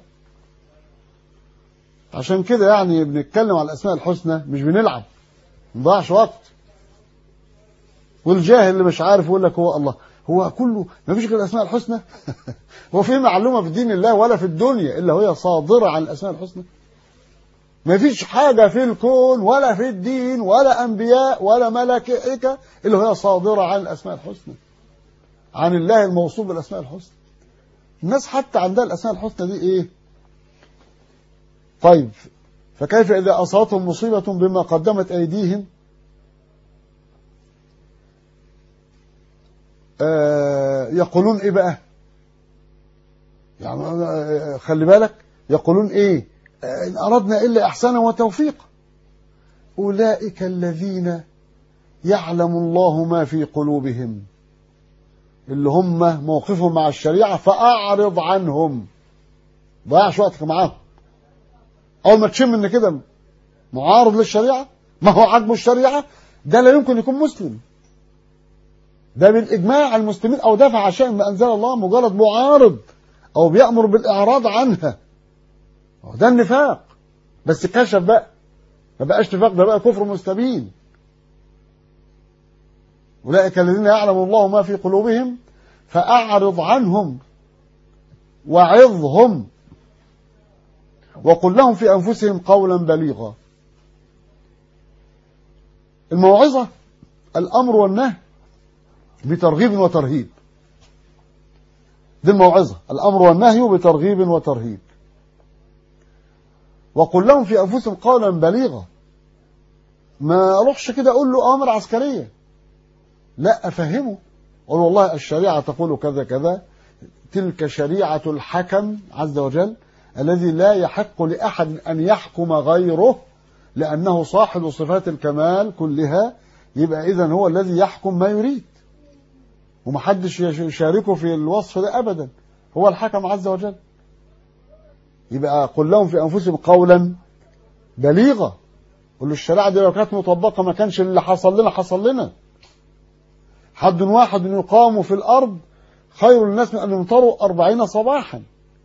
عشان كده يعني بنتكلم على الاسماء الحسنى مش بنلعب ما نضيعش وقت والجاهل اللي مش عارف يقول لك هو الله هو كله ما فيش غير الاسماء الحسنى هو في معلومه في دين الله ولا في الدنيا الا وهي صادره عن الاسماء الحسنى ما فيش حاجه في الكون ولا في الدين ولا انبياء ولا ملائكه الا وهي صادره عن الاسماء الحسنى عن الله الموصوف بالاسماء الحسنى الناس حتى عندها الاسماء الحسنى دي ايه طيب فكيف اذا اصابتهم مصيبه بما قدمت ايديهم آه يقولون ايه بقى يعني آه خلي بالك يقولون ايه آه ان اردنا الا احسانا وتوفيقا اولئك الذين يعلم الله ما في قلوبهم اللي هم موقفهم مع الشريعه فاعرض عنهم ضيعش وقتك معاهم اول ما تشم ان كده معارض للشريعه ما هو عاجبه الشريعه ده لا يمكن يكون مسلم ده بالاجماع المسلمين او دافع عشان ما انزل الله مجرد معارض او بيامر بالاعراض عنها ده النفاق بس كشف بقى ما بقاش نفاق ده بقى كفر مستبين اولئك الذين يعلم الله ما في قلوبهم فاعرض عنهم وعظهم وقل لهم في انفسهم قولا بليغا الموعظه الامر والنهي بترغيب وترهيب دي الموعظة الأمر والنهي بترغيب وترهيب وقل لهم في أنفسهم قولا بليغا ما أروحش كده أقول له أمر عسكرية لا أفهمه أقول والله الشريعة تقول كذا كذا تلك شريعة الحكم عز وجل الذي لا يحق لأحد أن يحكم غيره لأنه صاحب صفات الكمال كلها يبقى إذن هو الذي يحكم ما يريد ومحدش يشاركه في الوصف ده أبدا هو الحكم عز وجل يبقى قل لهم في أنفسهم قولا بليغا قل له الشريعة دي لو كانت مطبقة ما كانش اللي حصل لنا حصل لنا حد واحد يقام في الأرض خير للناس من أن يمطروا أربعين صباحا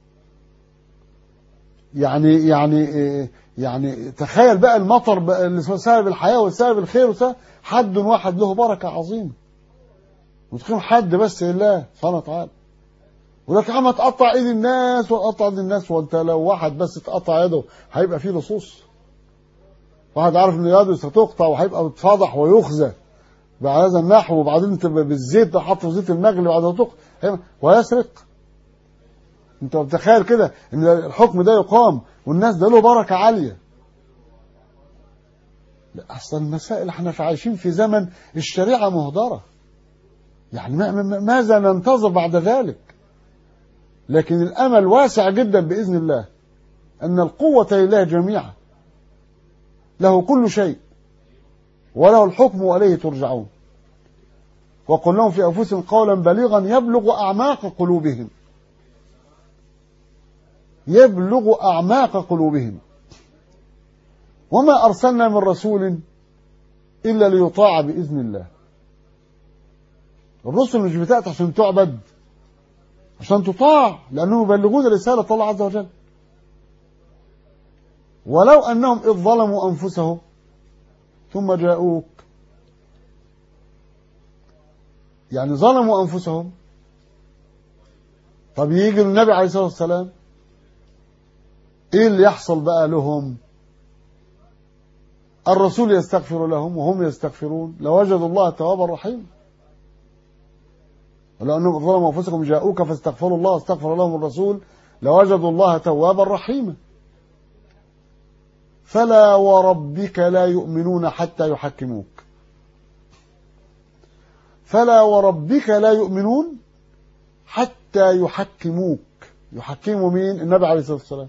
يعني يعني يعني تخيل بقى المطر بقى اللي سبب الحياة وسبب الخير وسبب حد واحد له بركة عظيمة وتقيم حد بس لله سبحانه وتعالى ولك يا عم تقطع ايد الناس وتقطع ايد الناس وانت لو واحد بس تقطع يده هيبقى فيه لصوص واحد عارف ان يده ستقطع وهيبقى بتفضح ويخزى بهذا النحو وبعدين انت بالزيت ده حاطه زيت المغلي بعد تقطع ويسرق انت بتخيل كده ان الحكم ده يقام والناس ده له بركه عاليه لا اصلا المسائل احنا عايشين في زمن الشريعه مهدره يعني ماذا ننتظر بعد ذلك لكن الامل واسع جدا باذن الله ان القوه لله جميعا له كل شيء وله الحكم واليه ترجعون وقل لهم في انفسهم قولا بليغا يبلغ اعماق قلوبهم يبلغ أعماق قلوبهم وما أرسلنا من رسول إلا ليطاع بإذن الله الرسل مش بتأتي عشان تعبد عشان تطاع لأنهم يبلغون رسالة الله عز وجل ولو أنهم إذ ظلموا أنفسهم ثم جاءوك يعني ظلموا أنفسهم طب يجي النبي عليه الصلاة والسلام ايه اللي يحصل بقى لهم الرسول يستغفر لهم وهم يستغفرون لوجدوا الله توابا رحيما ولو انهم ظلموا انفسكم جاءوك فاستغفروا الله واستغفر لهم الرسول لوجدوا الله توابا رحيما فلا وربك لا يؤمنون حتى يحكموك فلا وربك لا يؤمنون حتى يحكموك يحكموا مين النبي عليه الصلاه والسلام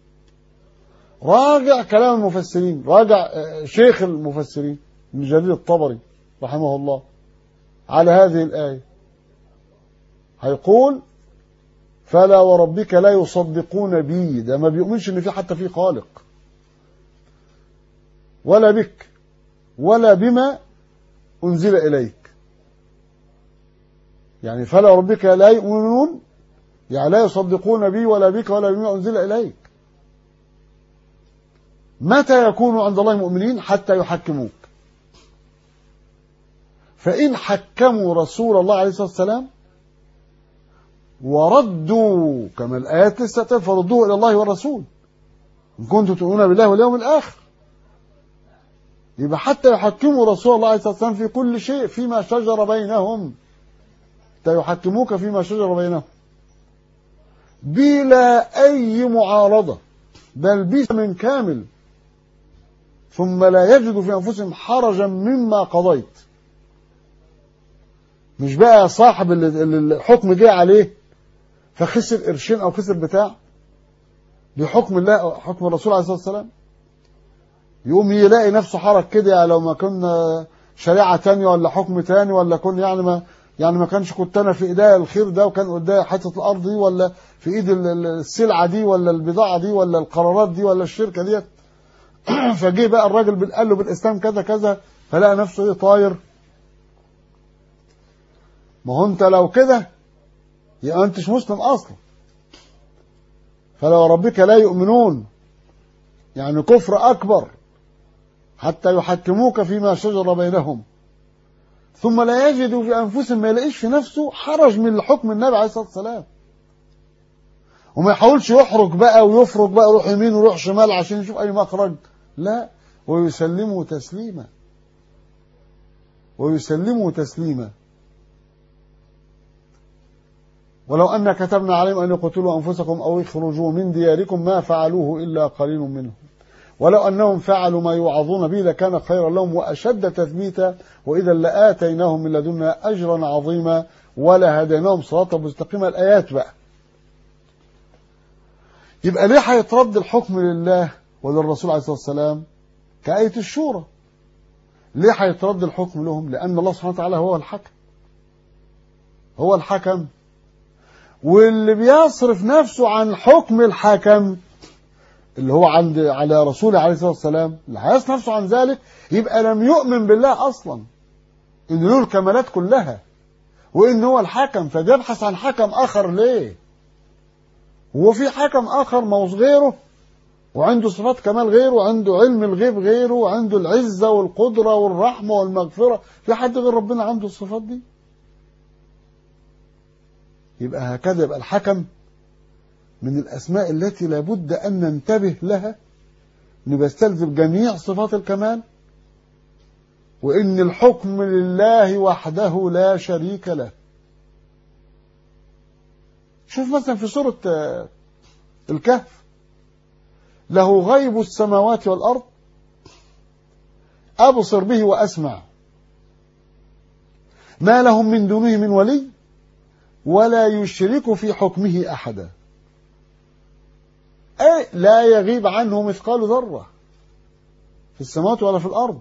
راجع كلام المفسرين راجع شيخ المفسرين ابن جرير الطبري رحمه الله على هذه الآية هيقول فلا وربك لا يصدقون بي ده ما بيؤمنش ان في حتى في خالق ولا بك ولا بما انزل اليك يعني فلا وربك لا يؤمنون يعني لا يصدقون بي ولا بك ولا بما انزل اليك متى يكونوا عند الله مؤمنين حتى يحكموك فإن حكموا رسول الله عليه الصلاة والسلام وردوا كما الآيات لسه فردوه إلى الله والرسول إن كنتم تؤمنون بالله واليوم الآخر يبقى حتى يحكموا رسول الله عليه الصلاة والسلام في كل شيء فيما شجر بينهم حتى يحكموك فيما شجر بينهم بلا أي معارضة بل بيس من كامل ثم لا يجد في أنفسهم حرجا مما قضيت مش بقى صاحب اللي الحكم جه عليه فخسر قرشين أو خسر بتاع بحكم الله حكم الرسول عليه الصلاة والسلام يقوم يلاقي نفسه حرج كده يعني لو ما كنا شريعة تانية ولا حكم تاني ولا كن يعني ما يعني ما كانش كنت انا في ايديا الخير ده وكان قدامي حته الارض دي ولا في ايد السلعه دي ولا البضاعه دي ولا القرارات دي ولا الشركه ديت فجه بقى الراجل قال له بالاسلام كذا كذا فلقى نفسه ايه طاير ما هو انت لو كده يبقى انتش مسلم اصلا فلو ربك لا يؤمنون يعني كفر اكبر حتى يحكموك فيما شجر بينهم ثم لا يجدوا في انفسهم ما يلاقيش في نفسه حرج من حكم النبي عليه الصلاه والسلام وما يحاولش يحرج بقى ويفرج بقى يروح يمين ويروح شمال عشان يشوف اي مخرج لا ويسلموا تسليما ويسلموا تسليما ولو أن كتبنا عليهم أن يقتلوا أنفسكم أو يخرجوا من دياركم ما فعلوه إلا قليل منهم ولو أنهم فعلوا ما يوعظون به لكان خيرا لهم وأشد تثبيتا وإذا لآتيناهم من لدنا أجرا عظيما ولهديناهم صراطا مستقيما الآيات بقى يبقى ليه هيترد الحكم لله وللرسول عليه الصلاة والسلام كآية الشورى ليه هيترد الحكم لهم لأن الله سبحانه وتعالى هو الحكم هو الحكم واللي بيصرف نفسه عن حكم الحكم اللي هو عند على رسوله عليه الصلاه والسلام اللي هيصرف نفسه عن ذلك يبقى لم يؤمن بالله اصلا ان له الكمالات كلها وان هو الحكم فبيبحث عن حكم اخر ليه هو في حكم اخر موز غيره وعنده صفات كمال غيره وعنده علم الغيب غيره وعنده العزه والقدره والرحمه والمغفره في حد غير ربنا عنده الصفات دي يبقى هكذا يبقى الحكم من الأسماء التي لابد أن ننتبه لها أنه بيستلزم جميع صفات الكمال وإن الحكم لله وحده لا شريك له شوف مثلا في سورة الكهف له غيب السماوات والأرض أبصر به وأسمع ما لهم من دونه من ولي ولا يشرك في حكمه أحدا أي لا يغيب عنه مثقال ذرة في السماوات ولا في الأرض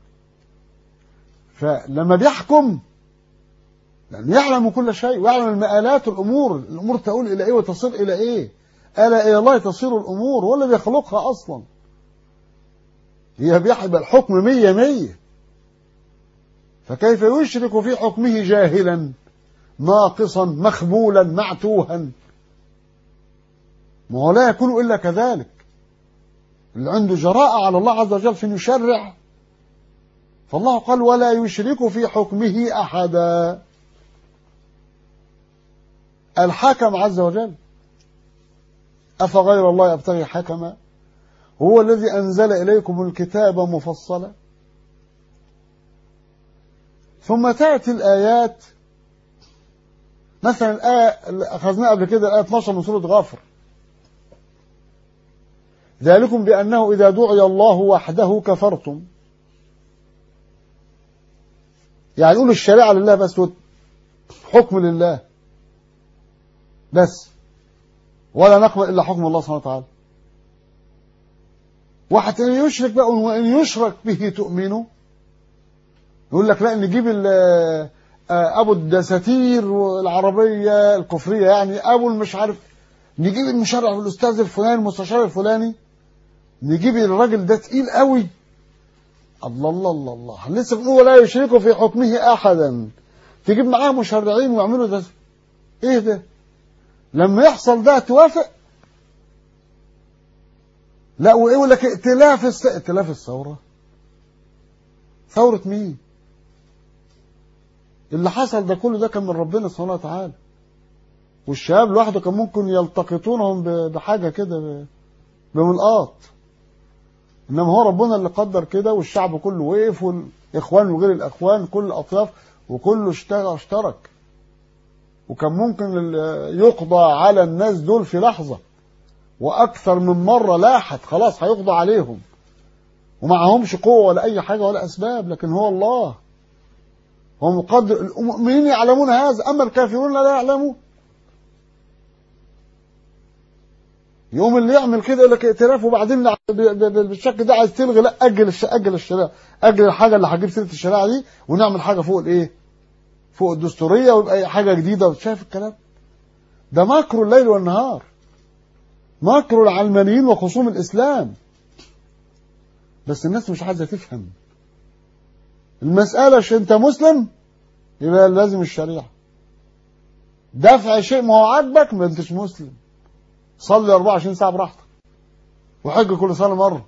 فلما بيحكم لأن يعلم كل شيء ويعلم المآلات الأمور الأمور تقول إلى إيه وتصير إلى إيه ألا إلى الله تصير الأمور ولا بيخلقها أصلا هي بيحب الحكم مية مية فكيف يشرك في حكمه جاهلا ناقصا مخبولا معتوها ما هو لا يكون إلا كذلك اللي عنده جراءة على الله عز وجل في أن يشرع فالله قال ولا يشرك في حكمه أحدا الحكم عز وجل أفغير الله يبتغي حكما هو الذي أنزل إليكم الكتاب مفصلا ثم تأتي الآيات مثلا الآية اللي أخذناها قبل كده الآية 12 من سورة غافر ذلكم بأنه إذا دعي الله وحده كفرتم يعني نقول الشريعة لله بس حكم لله بس ولا نقبل إلا حكم الله سبحانه وتعالى واحد يشرك بقى وإن يشرك به تؤمنوا يقول لك لا نجيب ابو الدساتير العربيه الكفريه يعني ابو المش عارف نجيب المشرع الاستاذ الفلاني المستشار الفلاني نجيب الراجل ده تقيل قوي الله الله الله الله لسه بنقول ولا يشركوا في حكمه احدا تجيب معاه مشرعين ويعملوا ده ايه ده لما يحصل ده توافق لا وايه يقول لك ائتلاف الس... ائتلاف الثوره ثوره مين اللي حصل ده كله ده كان من ربنا سبحانه وتعالى والشباب لوحده كان ممكن يلتقطونهم بحاجه كده بملقاط انما هو ربنا اللي قدر كده والشعب كله وقف والاخوان وغير الاخوان كل الاطياف وكله اشتغل اشترك وكان ممكن يقضى على الناس دول في لحظه واكثر من مره لاحت خلاص هيقضى عليهم ومعهمش قوه ولا اي حاجه ولا اسباب لكن هو الله هو مقدر المؤمنين يعلمون هذا أما الكافرون لا يعلمون يقوم اللي يعمل كده يقول لك ائتلاف وبعدين بالشكل ده عايز تلغي لا اجل الش... اجل الشريعه اجل الحاجه اللي هتجيب سيره الشريعه دي ونعمل حاجه فوق الايه؟ فوق الدستوريه ويبقى حاجه جديده شايف الكلام؟ ده مكر الليل والنهار مكر العلمانيين وخصوم الاسلام بس الناس مش عايزه تفهم المسألة ش أنت مسلم يبقى لازم الشريعة دفع شيء ما هو عاجبك ما أنتش مسلم صلي 24 ساعة براحتك وحج كل سنة مرة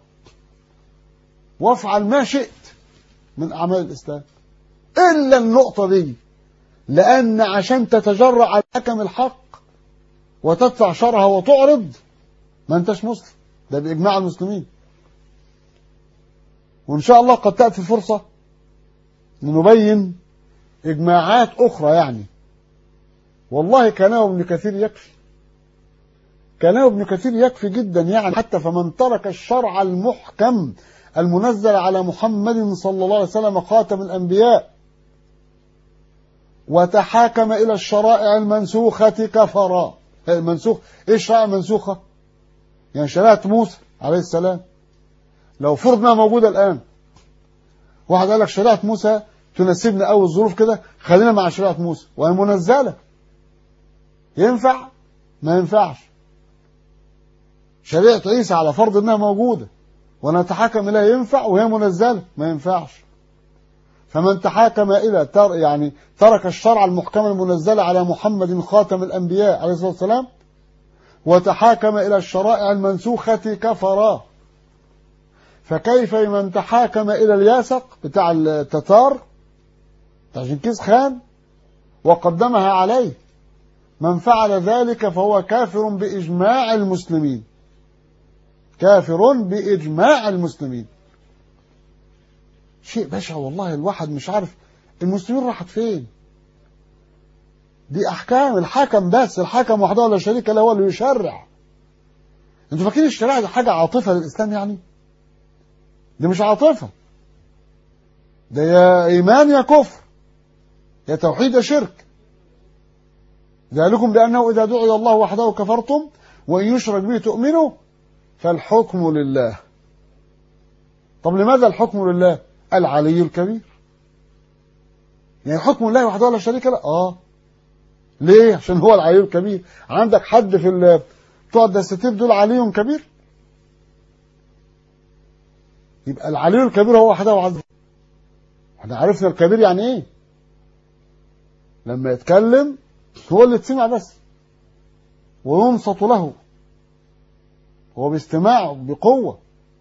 وافعل ما شئت من أعمال الإسلام إلا النقطة دي لأن عشان تتجرأ على حكم الحق وتدفع شرها وتعرض ما أنتش مسلم ده بإجماع المسلمين وإن شاء الله قد تأتي فرصة لنبين إجماعات أخرى يعني والله كلام ابن كثير يكفي كلام ابن كثير يكفي جدا يعني حتى فمن ترك الشرع المحكم المنزل على محمد صلى الله عليه وسلم خاتم الأنبياء وتحاكم إلى الشرائع المنسوخة كفر المنسوخ إيه الشرائع المنسوخة يعني شريعة موسى عليه السلام لو فرض انها موجوده الان واحد قال لك شريعه موسى تناسبنا قوي الظروف كده خلينا مع شريعه موسى وهي منزله ينفع ما ينفعش شريعه عيسى على فرض انها موجوده ونتحاكم اليها ينفع وهي منزله ما ينفعش فمن تحاكم الى تر يعني ترك الشرع المحكم المنزل على محمد خاتم الانبياء عليه الصلاه والسلام وتحاكم الى الشرائع المنسوخه كفرا فكيف من تحاكم الى الياسق بتاع التتار بتاع جنكيز خان وقدمها عليه من فعل ذلك فهو كافر باجماع المسلمين كافر باجماع المسلمين شيء بشع والله الواحد مش عارف المسلمين راحت فين دي احكام الحكم بس الحكم وحده ولا شريك له هو اللي يشرع انتوا فاكرين الشريعه دي حاجه عاطفه للاسلام يعني دي مش عاطفه ده يا ايمان يا كفر يا توحيد يا شرك ذلكم بانه اذا دعي الله وحده كفرتم وان يشرك به تؤمنوا فالحكم لله طب لماذا الحكم لله العلي الكبير يعني حكم الله وحده لا شريك له اه ليه عشان هو العلي الكبير عندك حد في بتوع الدستير دول علي كبير يبقى العلي الكبير هو وحده وحده احنا عرفنا الكبير يعني ايه لما يتكلم هو اللي تسمع بس وينصت له هو باستماع بقوة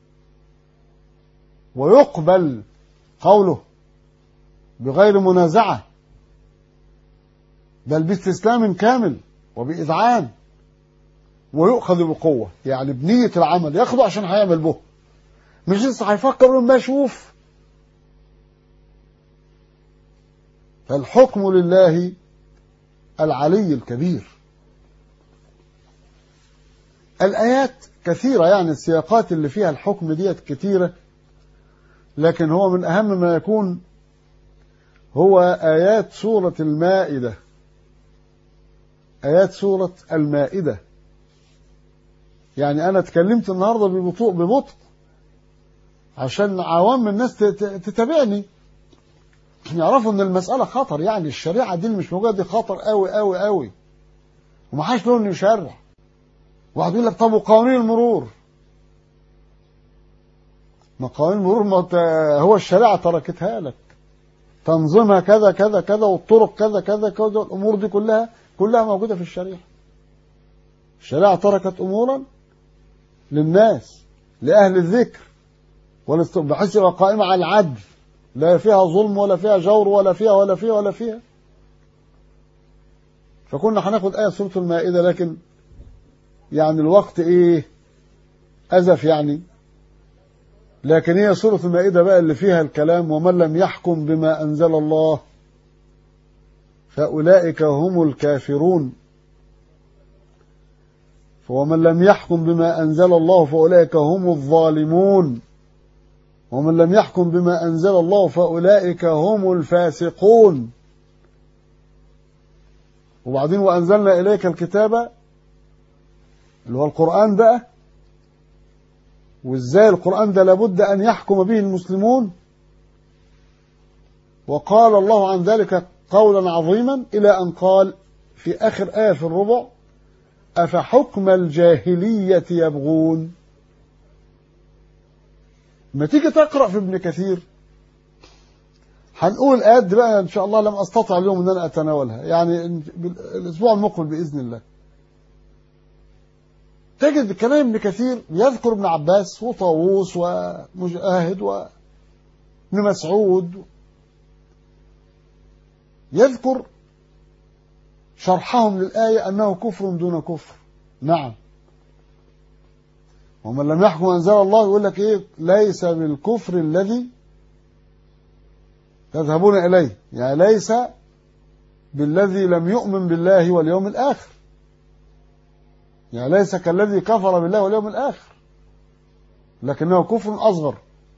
ويقبل قوله بغير منازعة بل باستسلام كامل وبإذعان ويؤخذ بقوة يعني بنية العمل ياخده عشان هيعمل به مش لسه هيفكر يقول ما اشوف فالحكم لله العلي الكبير الآيات كثيرة يعني السياقات اللي فيها الحكم ديت كثيرة لكن هو من أهم ما يكون هو آيات سورة المائدة آيات سورة المائدة يعني أنا اتكلمت النهاردة ببطء ببطء عشان عوام الناس تتابعني يعرفوا ان المسألة خطر يعني الشريعة دي اللي مش موجودة دي خطر قوي قوي قوي ومحاش له انه يشرع واحد يقول لك طب وقوانين المرور ما قوانين المرور ما هو الشريعة تركتها لك تنظيمها كذا كذا كذا والطرق كذا كذا كذا الامور دي كلها كلها موجودة في الشريعة الشريعة تركت امورا للناس لأهل الذكر بحيث يبقى قائمة على العدل لا فيها ظلم ولا فيها جور ولا فيها ولا فيها ولا فيها فكنا هناخد آية سورة المائدة لكن يعني الوقت ايه أزف يعني لكن هي سورة المائدة بقى اللي فيها الكلام ومن لم يحكم بما أنزل الله فأولئك هم الكافرون ومن لم يحكم بما أنزل الله فأولئك هم الظالمون ومن لم يحكم بما أنزل الله فأولئك هم الفاسقون وبعدين وأنزلنا إليك الكتاب اللي هو القرآن بقى وإزاي القرآن ده لابد أن يحكم به المسلمون وقال الله عن ذلك قولا عظيما إلى أن قال في آخر آية في الربع أفحكم الجاهلية يبغون ما تيجي تقرأ في ابن كثير هنقول الآيات دي بقى إن شاء الله لم أستطع اليوم أن أنا أتناولها يعني الأسبوع المقبل بإذن الله تجد كلام ابن كثير يذكر ابن عباس وطاووس ومجاهد وابن مسعود يذكر شرحهم للآية أنه كفر دون كفر نعم ومن لم يحكم أنزل الله يقول لك إيه ليس بالكفر الذي تذهبون إليه يعني ليس بالذي لم يؤمن بالله واليوم الآخر يعني ليس كالذي كفر بالله واليوم الآخر لكنه كفر أصغر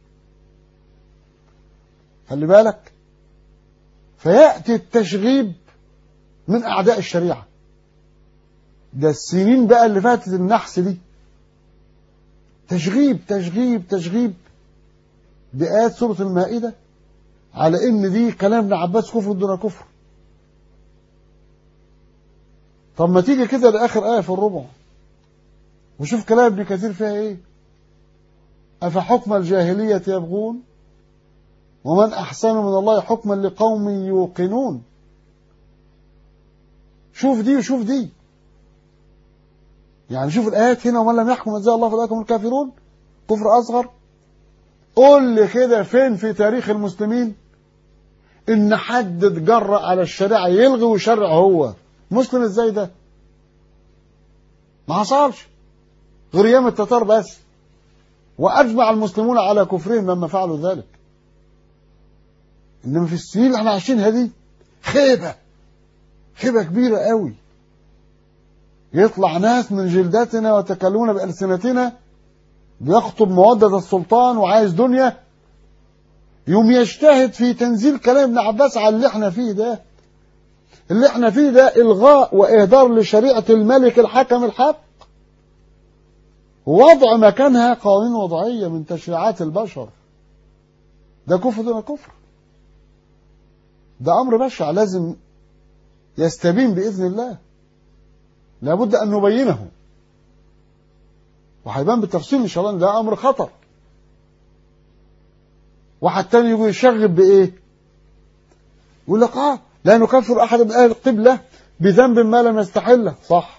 خلي بالك فيأتي التشغيب من أعداء الشريعة ده السنين بقى اللي فاتت النحس دي تشغيب تشغيب تشغيب بآيات سورة المائدة على إن دي كلام ابن عباس كفر دون كفر طب ما تيجي كده لآخر آية في الربع وشوف كلام ابن كثير فيها إيه أفحكم الجاهلية يبغون ومن أحسن من الله حكما لقوم يوقنون شوف دي وشوف دي يعني شوف الآيات هنا ومن لم يحكم أنزل الله فأولئك هم الكافرون كفر أصغر قول لي كده فين في تاريخ المسلمين إن حد اتجرأ على الشريعة يلغي ويشرع هو مسلم ازاي ده ما حصلش غير ايام التتار بس واجمع المسلمون على كفرهم لما فعلوا ذلك انما في السنين اللي احنا عايشينها دي خيبه خيبه كبيره قوي يطلع ناس من جلدتنا ويتكلمون بألسنتنا بيخطب مودة السلطان وعايز دنيا يوم يجتهد في تنزيل كلام ابن عباس على اللي احنا فيه ده اللي احنا فيه ده إلغاء وإهدار لشريعة الملك الحكم الحق ووضع مكانها قوانين وضعية من تشريعات البشر ده كفر دون كفر ده أمر بشع لازم يستبين بإذن الله لابد أن نبينه وهيبان بالتفصيل إن شاء الله ده أمر خطر واحد تاني يقول يشغب بإيه يقول لك آه لا نكفر أحد من أهل القبلة بذنب ما لم يستحله صح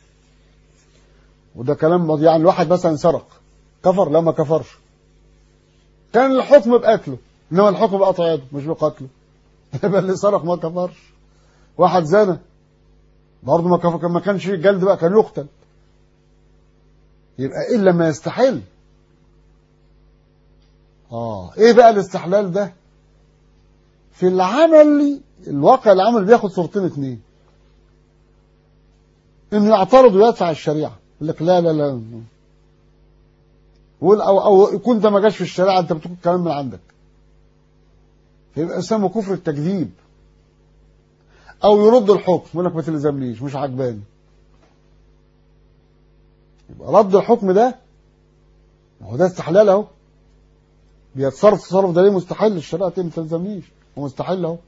وده كلام يعني الواحد مثلا سرق كفر لا ما كفرش كان الحكم بقتله انما الحكم بقطع يده مش بقتله يبقى اللي سرق ما كفرش واحد زنى برضه ما كفر ما كانش جلد بقى كان يقتل يبقى الا ما يستحل اه ايه بقى الاستحلال ده في العمل الواقع العمل بياخد صورتين اتنين انه يعترض ويدفع الشريعه يقول لك لا لا لا او او يكون انت ما جاش في الشريعه انت بتقول كلام من عندك فيبقى اسمه كفر التكذيب او يرد الحكم يقول لك ما تلزمنيش مش عجباني يبقى رد الحكم ده ما هو ده استحلال اهو بيتصرف تصرف ده ليه مستحيل الشريعه ما تلزمنيش ومستحيل اهو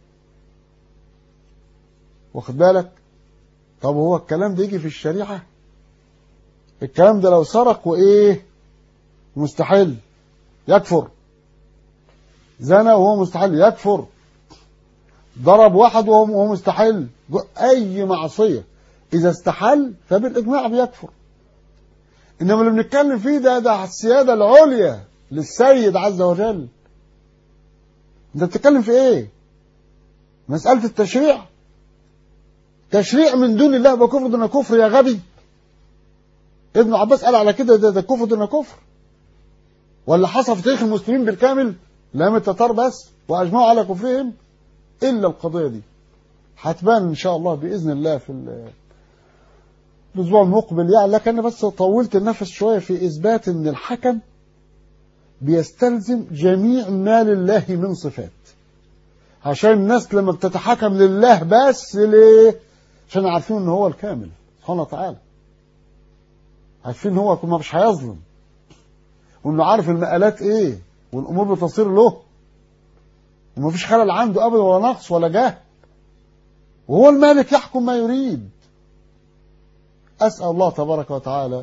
واخد بالك طب هو الكلام ده يجي في الشريعه الكلام ده لو سرق وايه مستحيل يكفر زنى وهو مستحيل يكفر ضرب واحد وهو مستحيل اي معصيه اذا استحل فبالاجماع بيكفر انما اللي بنتكلم فيه ده ده السياده العليا للسيد عز وجل انت بتتكلم في ايه مساله التشريع تشريع من دون الله بكفر دون كفر يا غبي ابن عباس قال على كده ده, ده كفر دون كفر ولا حصل في تاريخ المسلمين بالكامل لا من التتار بس واجمعوا على كفرهم الا القضيه دي هتبان ان شاء الله باذن الله في الاسبوع المقبل يعني لكن انا بس طولت النفس شويه في اثبات ان الحكم بيستلزم جميع ما لله من صفات عشان الناس لما بتتحكم لله بس ليه عشان عارفين ان هو الكامل سبحانه وتعالى عارفين ان هو ما مش هيظلم وانه عارف المقالات ايه والامور بتصير له ومفيش خلل عنده ابدا ولا نقص ولا جهل وهو المالك يحكم ما يريد اسال الله تبارك وتعالى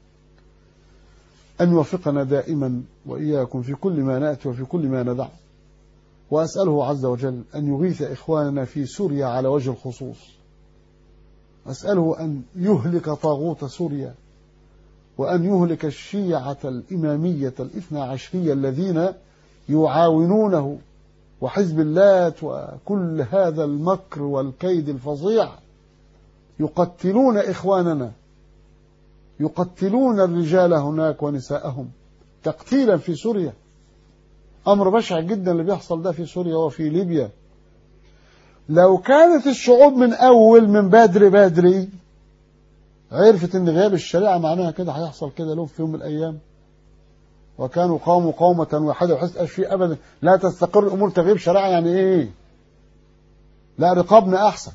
أن يوفقنا دائما وإياكم في كل ما نأتي وفي كل ما ندع وأسأله عز وجل أن يغيث إخواننا في سوريا على وجه الخصوص أسأله أن يهلك طاغوت سوريا وأن يهلك الشيعة الإمامية الاثنى عشرية الذين يعاونونه وحزب اللات وكل هذا المكر والكيد الفظيع يقتلون إخواننا يقتلون الرجال هناك ونساءهم تقتيلا في سوريا أمر بشع جدا اللي بيحصل ده في سوريا وفي ليبيا لو كانت الشعوب من أول من بدري بدري عرفت ان غياب الشريعة معناها كده هيحصل كده لهم في يوم من الأيام وكانوا قاموا قومة واحدة وحس في أبدا لا تستقر الأمور تغيب شريعة يعني إيه لا رقابنا أحسن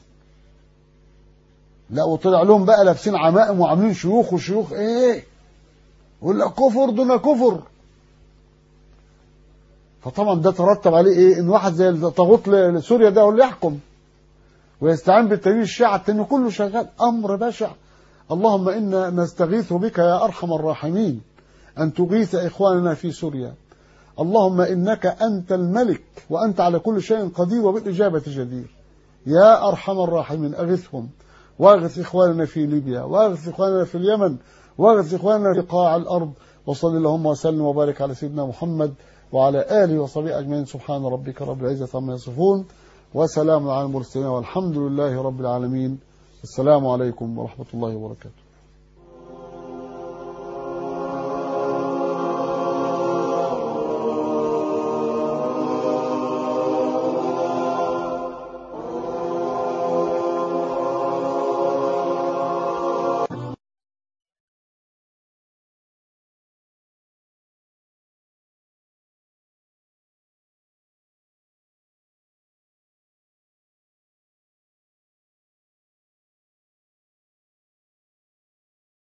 لا وطلع لهم بقى لابسين عمائم وعاملين شيوخ وشيوخ ايه يقول لك كفر دون كفر فطبعا ده ترتب عليه ايه ان واحد زي طاغوت سوريا ده هو اللي يحكم ويستعين بالتنين الشيعة التاني كله شغال امر بشع اللهم انا نستغيث بك يا ارحم الراحمين ان تغيث اخواننا في سوريا اللهم انك انت الملك وانت على كل شيء قدير وبالاجابه جدير يا ارحم الراحمين اغثهم واغث اخواننا في ليبيا واغث اخواننا في اليمن واغث اخواننا في قاع الارض وصل اللهم وسلم وبارك على سيدنا محمد وعلى اله وصحبه اجمعين سبحان ربك رب العزه عما يصفون وسلام على المرسلين والحمد لله رب العالمين السلام عليكم ورحمه الله وبركاته